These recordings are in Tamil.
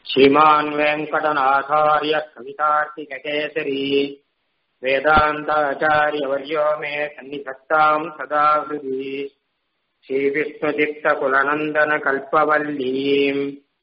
श्रीमान् वेङ्कटनाथार्य कवितार्तिककेसरी वेदान्ताचार्यवर्यो मे सन्निधत्ताम् सदा हृदि श्रीविष्णुचित्तकुलनन्दनकल्पवल्लीम्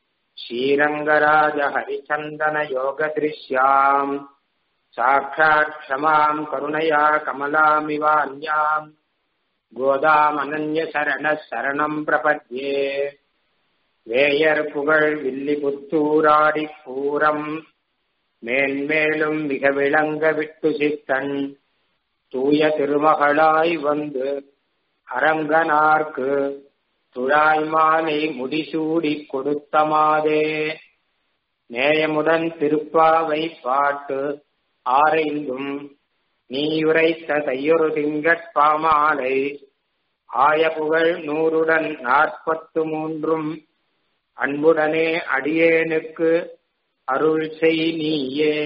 श्रीरङ्गराजहरिचन्दनयोगदृश्याम् साक्षात् क्षमाम् करुणया कमलामिवान्याम् गोदामनन्यशरणः शरणम् प्रपद्ये வேயர் புகழ் வில்லிபுத்தூராடி பூரம் மேன்மேலும் மிக விளங்க விட்டு சித்தன் தூய திருமகளாய் வந்து அரங்கனார்க்கு துழாய் மாலை முடிசூடி கொடுத்த மாதே நேயமுடன் திருப்பாவை பாட்டு ஆரைந்தும் நீ உரைத்த தையொரு திங்கட்பாமாலை ஆய புகழ் நூறுடன் நாற்பத்து மூன்றும் அன்புடனே அடியேனுக்கு அருள் செய் நீயே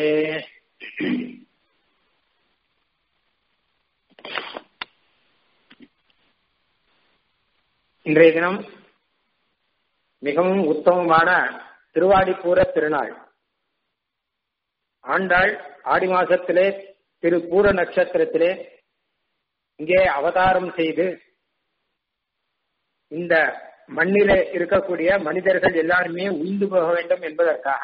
இன்றைய தினம் மிகவும் உத்தமமான திருவாடிப்பூர திருநாள் ஆண்டாள் ஆடி மாசத்திலே திரு பூர நட்சத்திரத்திலே இங்கே அவதாரம் செய்து இந்த மண்ணில இருக்கக்கூடிய மனிதர்கள் எல்லாருமே உயிர்ந்து போக வேண்டும் என்பதற்காக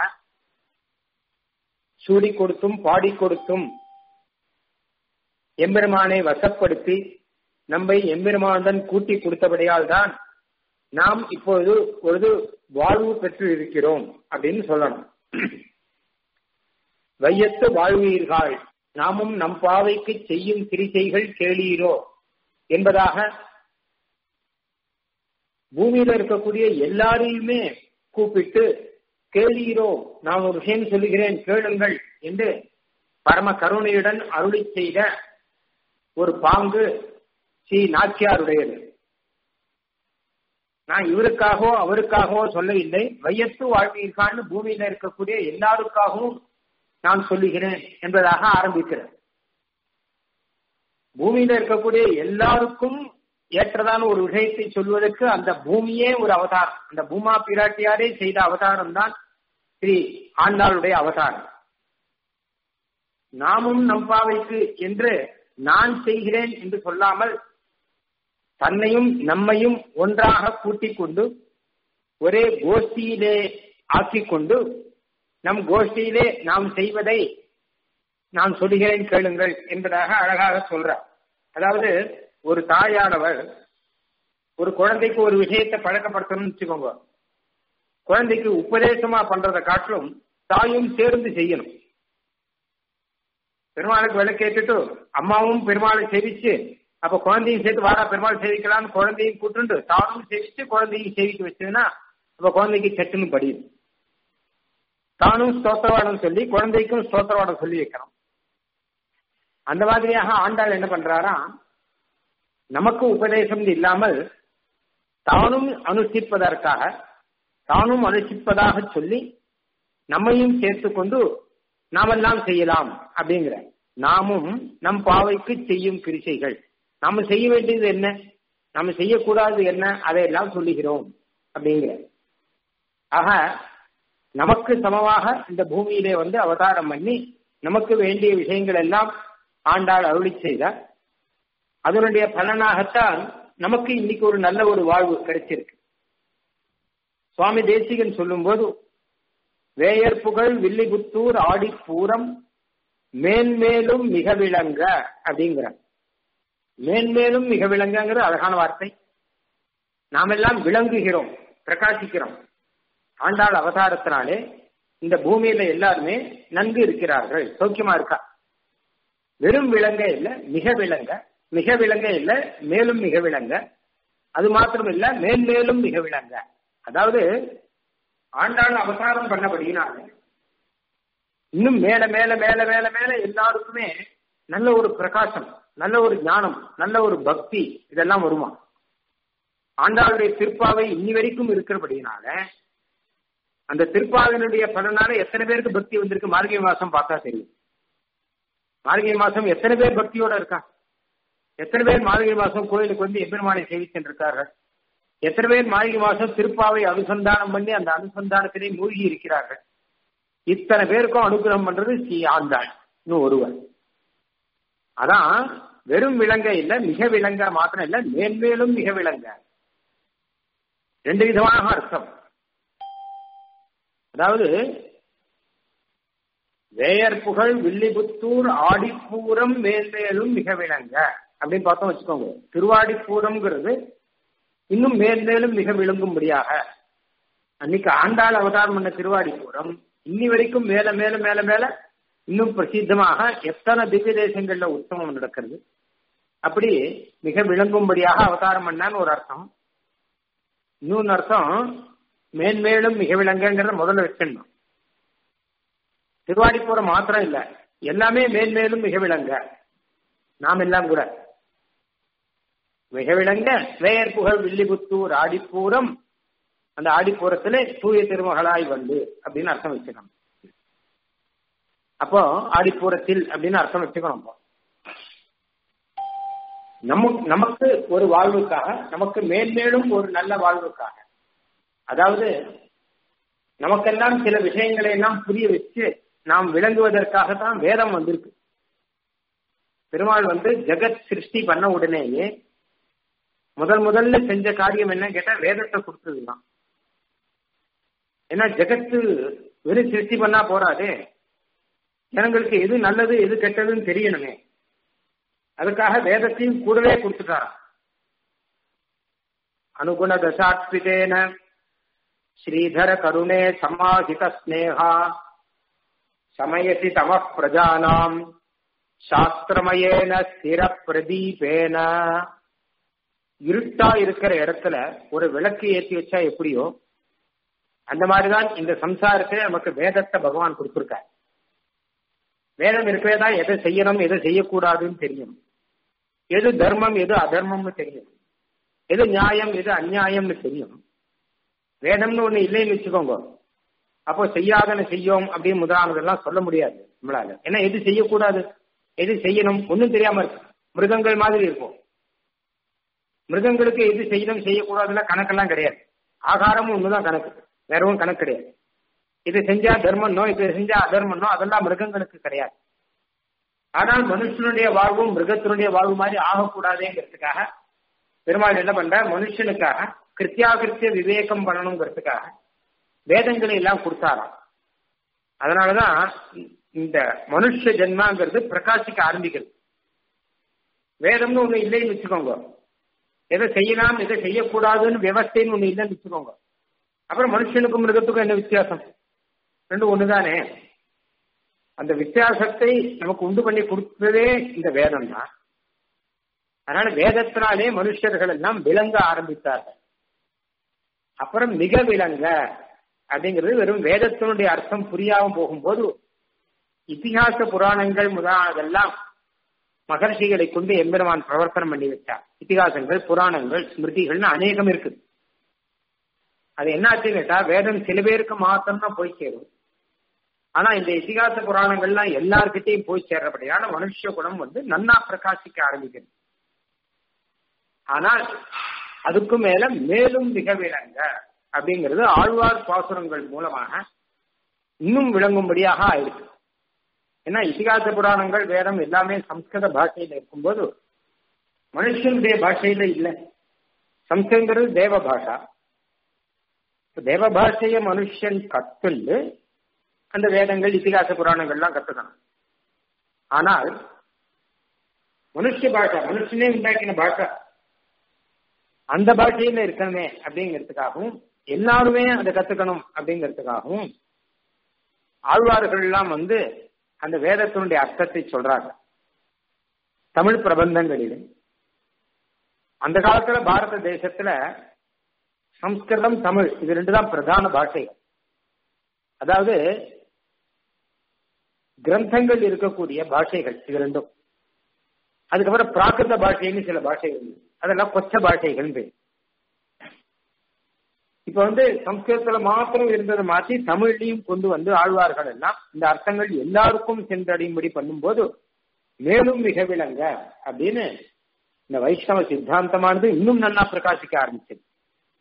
சூடி கொடுத்தும் பாடி கொடுத்தும் எம்பெருமானை வசப்படுத்தி நம்மை எம்பெருமானுடன் கூட்டி கொடுத்தபடியால் தான் நாம் இப்பொழுது ஒரு வாழ்வு பெற்று இருக்கிறோம் அப்படின்னு சொல்லணும் வையத்து வாழ்வீர்கள் நாமும் நம் பாவைக்கு செய்யும் கிரிசைகள் கேளீரோ என்பதாக பூமியில இருக்கக்கூடிய எல்லாரையுமே கூப்பிட்டு கேளீரோ நான் ஒரு விஷயம் சொல்லுகிறேன் கேளுங்கள் என்று பரம கருணையுடன் அருளி செய்த ஒரு பாங்கு ஸ்ரீ நாச்சியாருடையது நான் இவருக்காகவோ அவருக்காகவோ சொல்லவில்லை வையத்து வாழ்வீர்கான்னு பூமியில இருக்கக்கூடிய எல்லாருக்காகவும் நான் சொல்லுகிறேன் என்பதாக ஆரம்பிக்கிறேன் பூமியில இருக்கக்கூடிய எல்லாருக்கும் ஏற்றதான ஒரு விஷயத்தை சொல்வதற்கு அந்த பூமியே ஒரு அவதாரம் அந்த பூமா பிராட்டியாரே செய்த அவதாரம் தான் ஸ்ரீ ஆண்டாளுடைய அவதாரம் நாமும் நம்பாவைக்கு என்று நான் செய்கிறேன் என்று சொல்லாமல் தன்னையும் நம்மையும் ஒன்றாக கூட்டிக் கொண்டு ஒரே கோஷ்டியிலே ஆக்கிக் கொண்டு நம் கோஷ்டியிலே நாம் செய்வதை நான் சொல்லுகிறேன் கேளுங்கள் என்பதாக அழகாக சொல்றார் அதாவது ஒரு தாயானவர் ஒரு குழந்தைக்கு ஒரு விஷயத்தை பழக்கப்படுத்தணும்னு வச்சுக்கோங்க குழந்தைக்கு உபதேசமா பண்றதை காட்டிலும் தாயும் சேர்ந்து செய்யணும் பெருமாளுக்கு விளக்கேற்றுட்டு அம்மாவும் பெருமாளை சேவிச்சு அப்ப குழந்தையும் சேர்த்து வாடா பெருமாள் சேவிக்கலாம்னு குழந்தையும் கூட்டுண்டு தானும் சேவிச்சு குழந்தையும் சேவிக்க வச்சதுன்னா அப்ப குழந்தைக்கு சட்டுன்னு படியும் தானும் ஸ்தோத்திரவாடம் சொல்லி குழந்தைக்கும் ஸ்தோத்திரவாடம் சொல்லி வைக்கணும் அந்த மாதிரியாக ஆண்டாள் என்ன பண்றாரா நமக்கு உபதேசம் இல்லாமல் தானும் அனுஷ்டிப்பதற்காக தானும் அனுஷ்டிப்பதாக சொல்லி நம்மையும் சேர்த்து கொண்டு நாமெல்லாம் செய்யலாம் அப்படிங்கிற நாமும் நம் பாவைக்கு செய்யும் கிரிசைகள் நாம செய்ய வேண்டியது என்ன நாம செய்யக்கூடாது என்ன அதையெல்லாம் சொல்லுகிறோம் அப்படிங்கிற ஆக நமக்கு சமமாக இந்த பூமியிலே வந்து அவதாரம் பண்ணி நமக்கு வேண்டிய விஷயங்கள் எல்லாம் ஆண்டாள் அருளி செய்தார் அதனுடைய பலனாகத்தான் நமக்கு இன்னைக்கு ஒரு நல்ல ஒரு வாழ்வு கிடைச்சிருக்கு சுவாமி தேசிகன் சொல்லும் போது வேயர் புகழ் வில்லிபுத்தூர் ஆடிப்பூரம் மேன்மேலும் மிக விளங்க அப்படிங்கிற மேன்மேலும் மிக விளங்குங்கிற அழகான வார்த்தை நாமெல்லாம் விளங்குகிறோம் பிரகாசிக்கிறோம் ஆண்டாள் அவதாரத்தினாலே இந்த பூமியில எல்லாருமே நன்கு இருக்கிறார்கள் சௌக்கியமா இருக்கா வெறும் விளங்க இல்ல மிக விளங்க மிக விளங்க இல்ல மேலும் மிக விளங்க அது மாத்திரம் இல்ல மேன்மேலும் மிக விளங்க அதாவது ஆண்டாள் அவதாரம் பண்ணபடியினால இன்னும் மேல மேல மேல மேல மேல எல்லாருக்குமே நல்ல ஒரு பிரகாசம் நல்ல ஒரு ஞானம் நல்ல ஒரு பக்தி இதெல்லாம் வருமா ஆண்டாளுடைய திருப்பாவை இன்னி வரைக்கும் இருக்கிறபடியினால அந்த திருப்பாவினுடைய பலனால எத்தனை பேருக்கு பக்தி வந்திருக்கு மார்கழி மாசம் பார்த்தா தெரியும் மார்கழி மாசம் எத்தனை பேர் பக்தியோட இருக்கா எத்தனை பேர் மார்கழி மாசம் கோயிலுக்கு வந்து எம்பெருமானை சேவிச்சென்றிருக்கார்கள் எத்தனை பேர் மார்கழி மாசம் திருப்பாவை அனுசந்தானம் பண்ணி அந்த அனுசந்தானத்திலே மூழ்கி இருக்கிறார்கள் இத்தனை பேருக்கும் அனுகிரகம் பண்றது ஸ்ரீ ஆண்டாள் இன்னும் ஒருவர் அதான் வெறும் விலங்க இல்ல மிக விலங்க மாத்திரம் இல்ல மேன்மேலும் மிக விலங்க ரெண்டு விதமாக அர்த்தம் அதாவது வேயர் புகழ் வில்லிபுத்தூர் ஆடிப்பூரம் மேன்மேலும் மிக விளங்க அப்படின்னு பார்த்தோம் வச்சுக்கோங்க திருவாடிப்பூரம்ங்கிறது இன்னும் மேன்மேலும் மிக விளங்கும்படியாக அன்னைக்கு ஆண்டாள் அவதாரம் பண்ண திருவாடிப்பூரம் இன்னி வரைக்கும் மேல மேல மேல மேல இன்னும் பிரசித்தமாக எத்தனை திவ்ய தேசங்கள்ல உற்சவம் நடக்கிறது அப்படி மிக விளங்கும்படியாக அவதாரம் பண்ணான்னு ஒரு அர்த்தம் இன்னொன்னு அர்த்தம் மேன்மேலும் மிக விளங்குங்கிறத முதல்ல வச்சிடணும் திருவாடிப்புறம் மாத்திரம் இல்ல எல்லாமே மேன்மேலும் மிக விளங்க நாம் எல்லாம் கூட மிக விளங்க வேயர் புகழ் வில்லிபுத்தூர் ஆடிப்பூரம் அந்த ஆடிப்பூரத்துல தூய திருமகளாய் வந்து அப்படின்னு அர்த்தம் வச்சுக்கணும் அப்போ ஆடிப்பூரத்தில் அப்படின்னு அர்த்தம் வச்சுக்கணும் அப்போ நமக்கு நமக்கு ஒரு வாழ்வுக்காக நமக்கு மேன்மேலும் ஒரு நல்ல வாழ்வுக்காக அதாவது நமக்கெல்லாம் சில விஷயங்களை எல்லாம் புரிய வச்சு நாம் விளங்குவதற்காக தான் வேதம் வந்திருக்கு பெருமாள் வந்து ஜெகத் சிருஷ்டி பண்ண உடனேயே முதல் முதல்ல செஞ்ச காரியம் என்ன கேட்டா வேதத்தை கொடுத்ததுதான் ஏன்னா ஜெகத்து வெறும் சிருஷ்டி பண்ணா போறாதே ஜனங்களுக்கு எது நல்லது எது கெட்டதுன்னு தெரியணுமே அதுக்காக வேதத்தையும் கூடவே கொடுத்துட்டாராம் அனுகுண தசாத்விதேன ஸ்ரீதர கருணே சமாஹித ஸ்னேகா சமயசி தம பிரஜானாம் சாஸ்திரமயேன ஸ்திர பிரதீபேன இருட்டா இருக்கிற இடத்துல ஒரு விளக்கு ஏற்றி வச்சா எப்படியோ அந்த மாதிரிதான் இந்த சம்சாரத்துல நமக்கு வேதத்தை பகவான் கொடுத்திருக்கார் வேதம் இருக்கவே தான் எதை செய்யணும் எதை செய்யக்கூடாதுன்னு தெரியும் எது தர்மம் எது அதர்மம்னு தெரியும் எது நியாயம் எது அந்நியாயம்னு தெரியும் வேதம்னு ஒண்ணு இல்லைன்னு வச்சுக்கோங்க அப்போ செய்யாதன செய்யோம் அப்படின்னு முதலானதெல்லாம் சொல்ல முடியாது நம்மளால ஏன்னா எது செய்யக்கூடாது எது செய்யணும் ஒன்றும் தெரியாம இருக்கு மிருகங்கள் மாதிரி இருக்கும் மிருகங்களுக்கு எது செய்யணும் செய்யக்கூடாதுல கணக்கெல்லாம் கிடையாது ஆகாரமும் ஒண்ணுதான் கணக்கு வேறவும் கணக்கு கிடையாது இது செஞ்சா தர்மம்னோ இது செஞ்சா அதர்மம்னோ அதெல்லாம் மிருகங்களுக்கு கிடையாது ஆனால் மனுஷனுடைய வாழ்வும் மிருகத்தினுடைய வாழ்வு மாதிரி ஆகக்கூடாதுங்கிறதுக்காக பெருமாள் என்ன பண்ற மனுஷனுக்காக கிருத்தியாகிருத்திய விவேகம் பண்ணணுங்கிறதுக்காக வேதங்களை எல்லாம் கொடுத்தாராம் அதனாலதான் இந்த மனுஷ ஜென்மாங்கிறது பிரகாசிக்க ஆரம்பிக்கிறது வேதம்னு ஒண்ணு இல்லைன்னு வச்சுக்கோங்க எதை செய்யலாம் எதை செய்யக்கூடாதுன்னு விவஸ்தைன்னு ஒண்ணு இல்லைன்னு வச்சுக்கோங்க அப்புறம் மனுஷனுக்கும் மிருகத்துக்கும் என்ன வித்தியாசம் ரெண்டும் ஒண்ணுதானே அந்த வித்தியாசத்தை நமக்கு உண்டு பண்ணி கொடுத்ததே இந்த வேதம் தான் அதனால வேதத்தினாலே மனுஷர்கள் எல்லாம் விளங்க ஆரம்பித்தார்கள் அப்புறம் மிக விளங்க அப்படிங்கிறது வெறும் வேதத்தினுடைய அர்த்தம் புரியாம போகும்போது இத்திகாச புராணங்கள் முதலானதெல்லாம் மகர்ஷிகளை கொண்டு எம்பெருமான் பிரவர்த்தனம் பண்ணி வச்சார் இத்திகாசங்கள் புராணங்கள் ஸ்மிருதிகள்னு அநேகம் இருக்குது அது என்னாச்சுன்னு கேட்டா வேதம் சில பேருக்கு மாத்திரம் தான் போய் சேரும் ஆனா இந்த இதிகாச புராணங்கள்லாம் எல்லார்கிட்டையும் போய் சேர்றபடியான மனுஷ குணம் வந்து நன்னா பிரகாசிக்க ஆரம்பிக்கிறது ஆனால் அதுக்கு மேல மேலும் மிக விளங்க அப்படிங்கிறது ஆழ்வார் பாசுரங்கள் மூலமாக இன்னும் விளங்கும்படியாக ஆயிருக்கு ஏன்னா இதிகாச புராணங்கள் வேதம் எல்லாமே சம்ஸ்கிருத பாஷையில இருக்கும்போது மனுஷனுடைய பாஷையில இல்லை சம்ஸ்கிருங்கிறது தேவ பாஷா தேவ பாஷைய மனுஷன் கத்துண்டு அந்த வேதங்கள் இத்திகாச புராணங்கள்லாம் கத்துக்கணும் ஆனால் மனுஷ பாஷா மனுஷனே உண்டாக்கின பாஷா அந்த பாஷையில இருக்கணுமே அப்படிங்கிறதுக்காகவும் எல்லாருமே அதை கத்துக்கணும் அப்படிங்கிறதுக்காகவும் ஆழ்வார்கள் எல்லாம் வந்து அந்த வேதத்தினுடைய அர்த்தத்தை சொல்றாங்க தமிழ் பிரபந்தங்களில் அந்த காலத்துல பாரத தேசத்துல சம்ஸ்கிருதம் தமிழ் இது ரெண்டு தான் பிரதான பாஷைகள் அதாவது கிரந்தங்கள் இருக்கக்கூடிய பாஷைகள் இது ரெண்டும் அதுக்கப்புறம் பிராகிருத பாஷைன்னு சில பாஷைகள் அதெல்லாம் கொச்ச பாஷைகள் பேர் இப்ப வந்து சம்ஸ்கிருதத்துல மாத்திரம் இருந்ததை மாற்றி தமிழ்லையும் கொண்டு வந்து ஆழ்வார்கள் எல்லாம் இந்த அர்த்தங்கள் எல்லாருக்கும் சென்றடையும்படி பண்ணும்போது மேலும் மிக விளங்க அப்படின்னு இந்த வைஷ்ணவ சித்தாந்தமானது இன்னும் நன்னா பிரகாசிக்க ஆரம்பிச்சது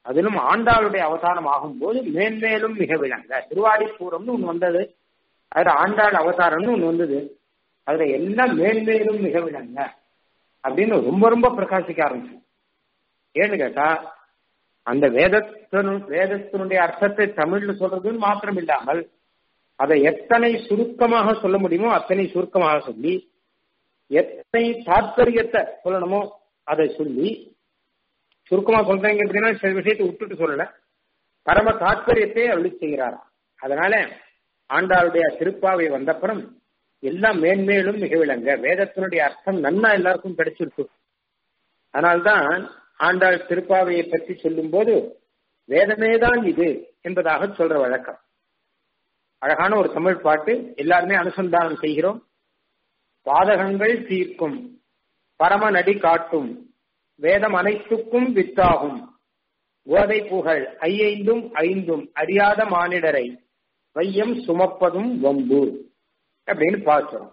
அதிலும் ஆண்டாளுடைய அவதாரம் ஆகும்போது மேன்மேலும் மிக விளங்க திருவாடிப்பூரம்னு ஒன்று வந்தது அதுல ஆண்டாள் அவதாரம்னு ஒன்று வந்தது அதுல எல்லாம் மேன்மேலும் மிக விளங்க அப்படின்னு ரொம்ப ரொம்ப பிரகாசிக்க ஆரம்பிச்சு ஏன்னு கேட்டா அந்த வேதத்தினு வேதத்தினுடைய அர்த்தத்தை தமிழ்ல சொல்றதுன்னு மாத்திரம் இல்லாமல் அதை எத்தனை சுருக்கமாக சொல்ல முடியுமோ அத்தனை சுருக்கமாக சொல்லி எத்தனை தாற்பயத்தை சொல்லணுமோ அதை சொல்லி சுருக்கமா சொல்றீங்க அப்படின்னா சில விஷயத்தை விட்டுட்டு சொல்லல பரம தாற்பயத்தை அருளி செய்கிறாரா அதனால ஆண்டாளுடைய திருப்பாவை வந்தப்புறம் எல்லாம் மேன்மேலும் மிக விளங்க வேதத்தினுடைய அர்த்தம் நன்னா எல்லாருக்கும் கிடைச்சிருக்கு அதனால்தான் ஆண்டாள் திருப்பாவையை பற்றி சொல்லும் போது வேதமேதான் இது என்பதாக சொல்ற வழக்கம் அழகான ஒரு தமிழ் பாட்டு எல்லாருமே அனுசந்தானம் செய்கிறோம் பாதகங்கள் தீர்க்கும் பரமநடி காட்டும் வேதம் அனைத்துக்கும் வித்தாகும் கோதை புகழ் ஐயைந்தும் ஐந்தும் அறியாத மானிடரை வையம் சுமப்பதும் வம்பு அப்படின்னு பார்க்கிறோம்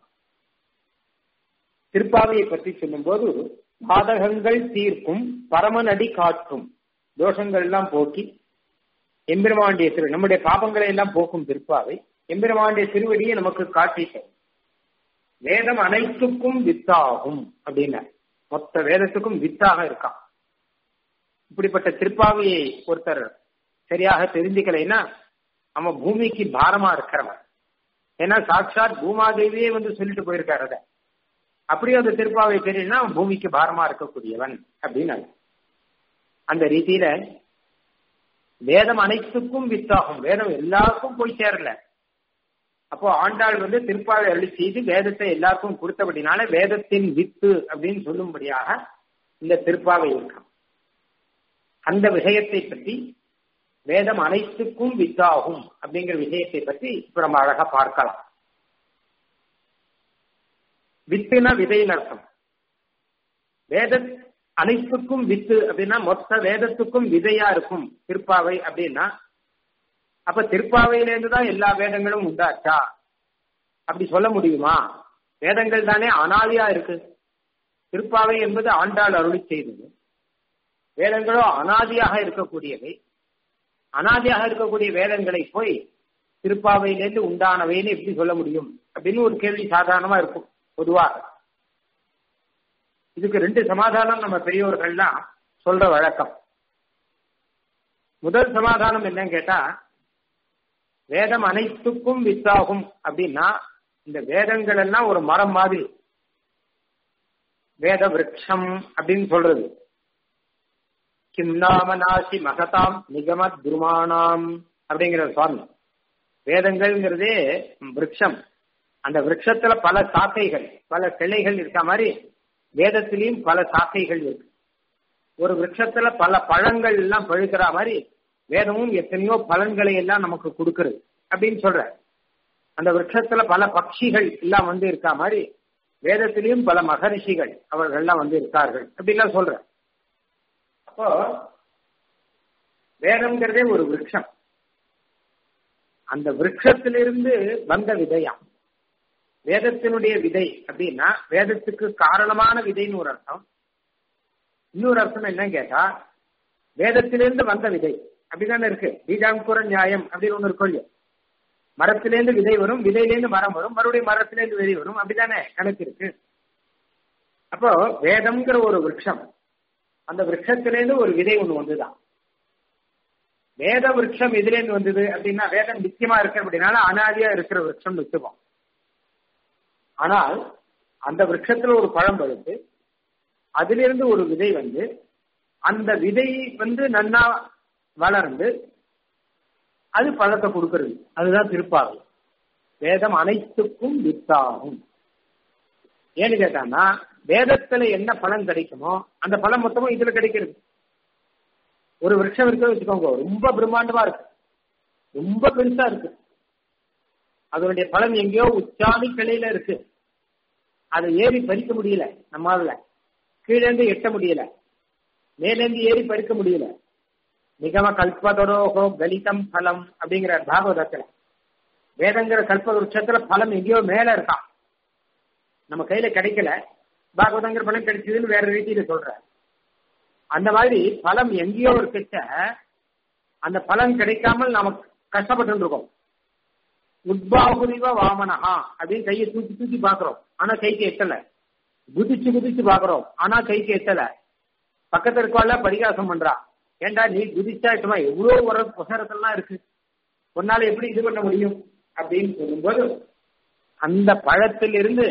திருப்பாவையை பற்றி சொல்லும்போது பாதகங்கள் தீர்க்கும் பரமநடி காட்டும் தோஷங்கள் எல்லாம் போக்கி எம்பெருமாண்டிய திரு நம்முடைய பாபங்களை எல்லாம் போக்கும் திருப்பாவை எம்பெருமாண்டிய திருவடியை நமக்கு காட்டிட்டோம் வேதம் அனைத்துக்கும் வித்தாகும் அப்படின்னா மொத்த வேதத்துக்கும் வித்தாக இருக்கான் இப்படிப்பட்ட திருப்பாவையை ஒருத்தர் சரியாக தெரிஞ்சுக்கலைன்னா அவன் பூமிக்கு பாரமா இருக்கிறவன் ஏன்னா சாட்சாத் பூமாதேவியே வந்து சொல்லிட்டு போயிருக்காரு அதை அப்படியே அந்த திருப்பாவை தெரியலனா அவன் பூமிக்கு பாரமா இருக்கக்கூடியவன் அப்படின்னு அந்த ரீதியில வேதம் அனைத்துக்கும் வித்தாகும் வேதம் எல்லாருக்கும் போய் சேரல அப்போ ஆண்டாள் வந்து திருப்பாவை அருளி செய்து வேதத்தை எல்லாருக்கும் கொடுத்தபடினால வேதத்தின் வித்து அப்படின்னு சொல்லும்படியாக இந்த திருப்பாவை இருக்கான் அந்த விஷயத்தை பற்றி வேதம் அனைத்துக்கும் வித்தாகும் அப்படிங்கிற விஷயத்தை பற்றி இப்ப நம்ம அழகா பார்க்கலாம் வித்துனா விதையின் அர்த்தம் வேத அனைத்துக்கும் வித்து அப்படின்னா மொத்த வேதத்துக்கும் விதையா இருக்கும் திருப்பாவை அப்படின்னா அப்ப திருப்பாவையிலேருந்து தான் எல்லா வேதங்களும் உண்டாச்சா அப்படி சொல்ல முடியுமா வேதங்கள் தானே அனாதியா இருக்கு திருப்பாவை என்பது ஆண்டாள் அருளி செய்தது வேதங்களோ அனாதியாக இருக்கக்கூடியவை அனாதியாக இருக்கக்கூடிய வேதங்களை போய் திருப்பாவையிலேருந்து உண்டானவைன்னு எப்படி சொல்ல முடியும் அப்படின்னு ஒரு கேள்வி சாதாரணமா இருக்கும் பொதுவாக இதுக்கு ரெண்டு சமாதானம் நம்ம பெரியவர்கள்லாம் சொல்ற வழக்கம் முதல் சமாதானம் என்னன்னு கேட்டா வேதம் அனைத்துக்கும் வித்தாகும் அப்படின்னா இந்த வேதங்கள் எல்லாம் ஒரு மரம் மாதிரி வேத விரக்ஷம் அப்படின்னு சொல்றது கிம் நாம நாசி மகதாம் நிகம துருமானாம் அப்படிங்கிற சுவாமி வேதங்கள்ங்கிறதே விரக்ஷம் அந்த விரக்ஷத்துல பல சாக்கைகள் பல கிளைகள் இருக்க மாதிரி வேதத்திலையும் பல சாக்கைகள் இருக்கு ஒரு விரக்ஷத்துல பல பழங்கள் எல்லாம் பழுக்கிற மாதிரி வேதமும் எத்தனையோ பலன்களை எல்லாம் நமக்கு கொடுக்கறது அப்படின்னு சொல்ற அந்த விரக்ஷத்துல பல பட்சிகள் எல்லாம் வந்து இருக்கா மாதிரி வேதத்திலையும் பல மகரிஷிகள் அவர்கள் எல்லாம் வந்து இருக்கார்கள் அப்படின்லாம் சொல்ற அப்போ வேதம்ங்கிறதே ஒரு விரக்ஷம் அந்த விரக்ஷத்திலிருந்து வந்த விதையாம் வேதத்தினுடைய விதை அப்படின்னா வேதத்துக்கு காரணமான விதைன்னு ஒரு அர்த்தம் இன்னொரு அர்த்தம் என்னன்னு கேட்டா வேதத்திலிருந்து வந்த விதை அப்படிதானே இருக்கு பீஜாங்குர நியாயம் அப்படின்னு ஒண்ணு இருக்கும் இல்லையா மரத்திலேருந்து விதை வரும் விதையிலேருந்து மரம் வரும் மறுபடியும் மரத்திலேருந்து விதை வரும் அப்படிதானே கணக்கு இருக்கு அப்போ வேதம்ங்கிற ஒரு விரக்ஷம் அந்த விரக்ஷத்திலேருந்து ஒரு விதை ஒண்ணு வந்துதான் வேத விரக்ஷம் எதிலேருந்து வந்தது அப்படின்னா வேதம் நிச்சயமா இருக்கு அப்படின்னால அனாதியா இருக்கிற விரக்ஷம் வச்சுப்போம் ஆனால் அந்த விரக்ஷத்துல ஒரு பழம் பழுத்து அதிலிருந்து ஒரு விதை வந்து அந்த விதை வந்து நன்னா வளர்ந்து அது பழத்தை கொடுக்கறது அதுதான் திருப்பாவை வேதம் அனைத்துக்கும் வித்தாகும் ஏன்னு கேட்டான்னா வேதத்துல என்ன பலன் கிடைக்குமோ அந்த பலன் மொத்தமும் இதுல கிடைக்கிறது ஒரு விரக்ஷம் இருக்கு வச்சுக்கோங்க ரொம்ப பிரம்மாண்டமா இருக்கு ரொம்ப பெருசா இருக்கு அதனுடைய பலன் எங்கேயோ உச்சாமி கிளையில இருக்கு அதை ஏறி பறிக்க முடியல நம்மால கீழேந்து எட்ட முடியல மேலேந்து ஏறி பறிக்க முடியல நிகம கல்பதரோகோ கலிதம் பலம் அப்படிங்கிற பாகவதத்துல வேதங்கிற கல்ப விருட்சத்துல பலம் எங்கேயோ மேல இருக்கான் நம்ம கையில கிடைக்கல பாகவதங்கிற பலம் கிடைச்சதுன்னு வேற ரீதியில சொல்ற அந்த மாதிரி பலம் எங்கேயோ இருக்கிட்ட அந்த பலன் கிடைக்காமல் நமக்கு கஷ்டப்பட்டு இருக்கோம் உத்பாகுரிவ வாமனஹா அப்படின்னு கையை தூக்கி தூக்கி பாக்குறோம் ஆனா கைக்கு எத்தல குதிச்சு குதிச்சு பாக்குறோம் ஆனா கைக்கு எத்தல பக்கத்துல இருக்கவாள் பரிகாசம் பண்றா ஏண்டா நீ குதிச்சா எட்டுமா எவ்வளவு உர உசரத்தெல்லாம் இருக்கு உன்னால எப்படி இது பண்ண முடியும் அப்படின்னு சொல்லும்போது அந்த பழத்தில் இருந்து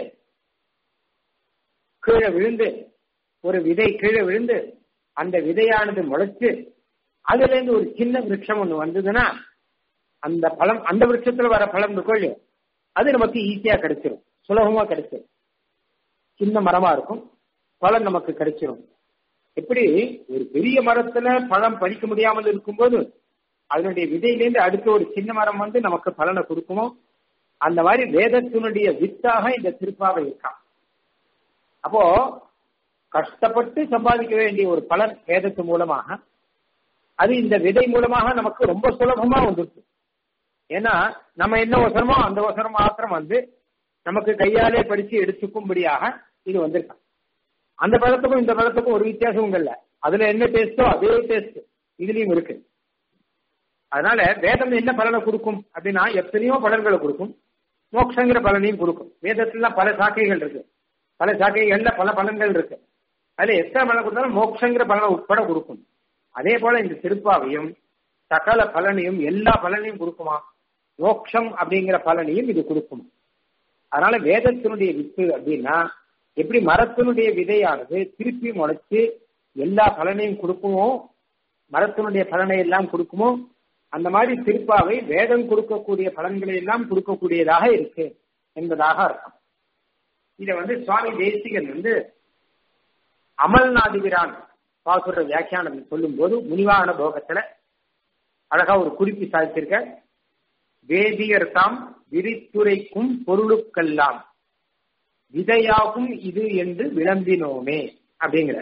கீழே விழுந்து ஒரு விதை கீழே விழுந்து அந்த விதையானது முளைச்சு அதுல இருந்து ஒரு சின்ன விருட்சம் ஒண்ணு வந்ததுன்னா அந்த பழம் அந்த விருட்சத்துல வர பழம் இருக்கோ அது நமக்கு ஈஸியா கிடைச்சிரும் சுலபமா கிடைச்சிரும் சின்ன மரமா இருக்கும் பழம் நமக்கு கிடைச்சிரும் எப்படி ஒரு பெரிய மரத்துல பழம் பறிக்க முடியாமல் இருக்கும்போது அதனுடைய விதையிலேருந்து அடுத்த ஒரு சின்ன மரம் வந்து நமக்கு பலனை கொடுக்குமோ அந்த மாதிரி வேதத்தினுடைய வித்தாக இந்த திருப்பாவை இருக்கான் அப்போ கஷ்டப்பட்டு சம்பாதிக்க வேண்டிய ஒரு பலன் வேதத்து மூலமாக அது இந்த விதை மூலமாக நமக்கு ரொம்ப சுலபமா வந்துருக்கு ஏன்னா நம்ம என்ன அவசரமோ அந்த அவசரம் மாத்திரம் வந்து நமக்கு கையாலே படிச்சு எடுத்துக்கும்படியாக இது வந்திருக்கான் அந்த பழத்துக்கும் இந்த பழத்துக்கும் ஒரு வித்தியாசமும் இல்லை அதுல என்ன டேஸ்டோ அதே டேஸ்ட் இதுலயும் இருக்கு அதனால வேதம் என்ன பலனை கொடுக்கும் அப்படின்னா எத்தனையோ பலன்களை கொடுக்கும் மோட்சங்கிற பலனையும் கொடுக்கும் வேதத்துல பல சாக்கைகள் இருக்கு பல சாக்கைகள்ல பல பலன்கள் இருக்கு அதுல எத்தனை பலன் கொடுத்தாலும் மோட்சங்கிற பலனை உட்பட கொடுக்கும் அதே போல இந்த திருப்பாவையும் சகல பலனையும் எல்லா பலனையும் கொடுக்குமா மோட்சம் அப்படிங்கிற பலனையும் இது கொடுக்கும் அதனால வேதத்தினுடைய வித்து அப்படின்னா எப்படி மரத்தினுடைய விதையானது திருப்பி முளைச்சு எல்லா பலனையும் கொடுக்குமோ மரத்தினுடைய பலனை எல்லாம் கொடுக்குமோ அந்த மாதிரி திருப்பாவை வேதம் கொடுக்கக்கூடிய பலன்களை எல்லாம் கொடுக்கக்கூடியதாக இருக்கு என்பதாக அர்த்தம் இத வந்து சுவாமி தேசிகன் வந்து அமல்நாதிபிரான் பாசுர வியாக்கியானம் சொல்லும் போது முனிவாகன போகத்துல அழகா ஒரு குறிப்பு சாதிச்சிருக்க வேதியர் தாம் விரித்துரைக்கும் பொருளுக்கெல்லாம் விதையாகும் இது என்று விளம்பினோமே அப்படிங்கிற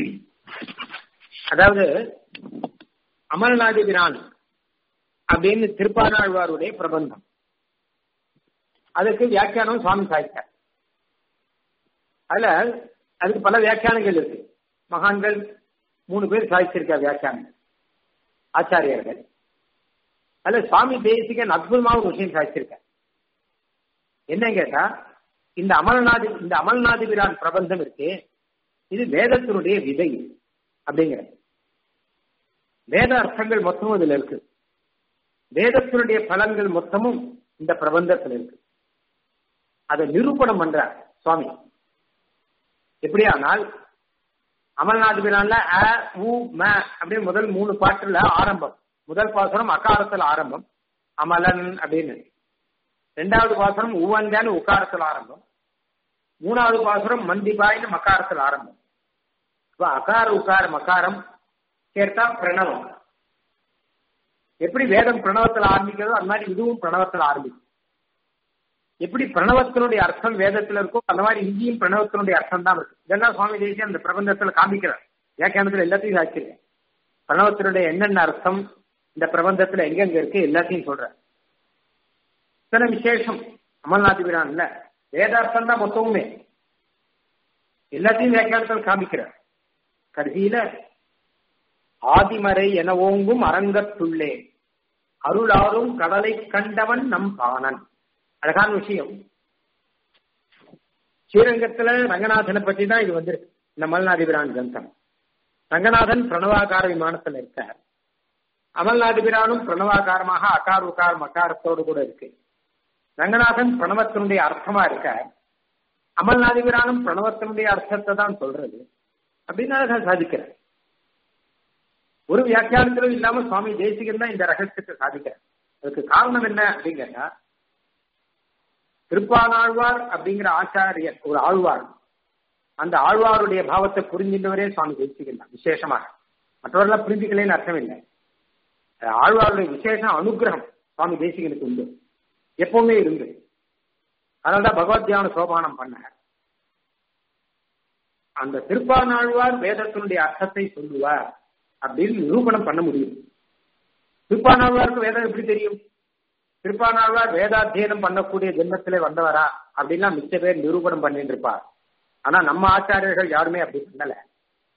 அதாவது அமல்நாதிபிரான் அப்படின்னு திருப்பானாழ்வாருடைய பிரபந்தம் அதுக்கு வியாக்கியானம் சுவாமி சாய்த்தார் அதுல அதுக்கு பல வியாக்கியானங்கள் இருக்கு மகான்கள் மூணு பேர் சாதிச்சிருக்கார் வியாக்கியானம் ஆச்சாரியர்கள் அதுல சுவாமி தேசிகன் அற்புதமாக ஒரு விஷயம் சாதிச்சிருக்கார் என்ன கேட்டா இந்த அமல்நாதி இந்த அமல்நாதிபிரான் பிரபந்தம் இருக்கு இது வேதத்தினுடைய விதை அப்படிங்கிற வேத அர்த்தங்கள் மொத்தமும் இதுல இருக்கு வேதத்தினுடைய பலன்கள் மொத்தமும் இந்த பிரபந்தத்தில் இருக்கு அதை நிரூபணம் பண்றார் சுவாமி எப்படியானால் அமல்நாதிபிரான்ல அ உ ம அப்படின்னு முதல் மூணு பாட்டுல ஆரம்பம் முதல் பாசனம் அகாரத்தில் ஆரம்பம் அமலன் அப்படின்னு ரெண்டாவது பாசனம் உவந்தான்னு உக்காரத்தில் ஆரம்பம் மூணாவது பாசுரம் மந்திபாய்னு மக்காரத்தில் ஆரம்பம் இப்ப அகார உக்கார மக்காரம் சேர்த்தா பிரணவம் எப்படி வேதம் பிரணவத்தில் ஆரம்பிக்கிறதோ அது மாதிரி இதுவும் பிரணவத்தில் ஆரம்பிக்கும் எப்படி பிரணவத்தினுடைய அர்த்தம் வேதத்துல இருக்கோ அந்த மாதிரி இங்கேயும் பிரணவத்தினுடைய அர்த்தம் தான் இருக்கு இதெல்லாம் சுவாமி தேசியம் அந்த பிரபந்தத்துல காமிக்கிறார் வியாக்கியானத்துல எல்லாத்தையும் சாட்சிருக்கேன் பிரணவத்தினுடைய என்னென்ன அர்த்தம் இந்த பிரபந்தத்துல எங்கெங்க இருக்கு எல்லாத்தையும் சொல்றேன் இத்தனை விசேஷம் அமல்நாதிபிரான்ல வேதார்த்தம் தான் மொத்தமுமே எல்லாத்தையும் வியாக்கியானத்தில் காமிக்கிறார் கடைசியில ஆதிமறை என ஓங்கும் அரங்கத்துள்ளே அருளாரும் கடலை கண்டவன் நம் பாணன் அழகான விஷயம் ஸ்ரீரங்கத்துல ரங்கநாதனை பத்தி தான் இது வந்திருக்கு இந்த மல்நாதிபிரான் கிரந்தம் ரங்கநாதன் பிரணவாகார விமானத்துல இருக்கார் அமல்நாதிபிரானும் பிரணவாகாரமாக அகார் உகார் மகாரத்தோடு கூட இருக்கு ரங்கநாதன் பிரணவத்தினுடைய அர்த்தமா இருக்கார் அமல்நாதிபிரானும் பிரணவத்தினுடைய அர்த்தத்தை தான் சொல்றது அப்படின்னு அழகா சாதிக்கிறார் ஒரு வியாக்கியானத்திலும் இல்லாம சுவாமி தேசிகன் தான் இந்த ரகசியத்தை சாதிக்கிறார் அதுக்கு காரணம் என்ன அப்படின்னு கேட்டா திருப்பானாழ்வார் அப்படிங்கிற ஆச்சாரியர் ஒரு ஆழ்வார் அந்த ஆழ்வாருடைய பாவத்தை புரிஞ்சின்றவரே சுவாமி தேசிகன் தான் விசேஷமாக மற்றவர்களாம் புரிஞ்சுக்கலன்னு அர்த்தம் இல்லை ஆழ்வாருடைய விசேஷம் அனுகிரகம் சுவாமி தேசிகனுக்கு உண்டு எப்பவுமே இருந்து அதனால்தான் பகவத் தியான சோபானம் பண்ணார் அந்த திருப்பானாழ்வார் வேதத்தினுடைய அர்த்தத்தை சொல்லுவார் அப்படின்னு நிரூபணம் பண்ண முடியும் திருப்பானாழ்வாருக்கு வேதம் எப்படி தெரியும் திருப்பானாழ்வார் வேதாத்தியனம் பண்ணக்கூடிய ஜென்மத்திலே வந்தவரா அப்படின்லாம் மிச்ச பேர் நிரூபணம் பண்ணிட்டு இருப்பார் ஆனா நம்ம ஆச்சாரியர்கள் யாருமே அப்படி பண்ணல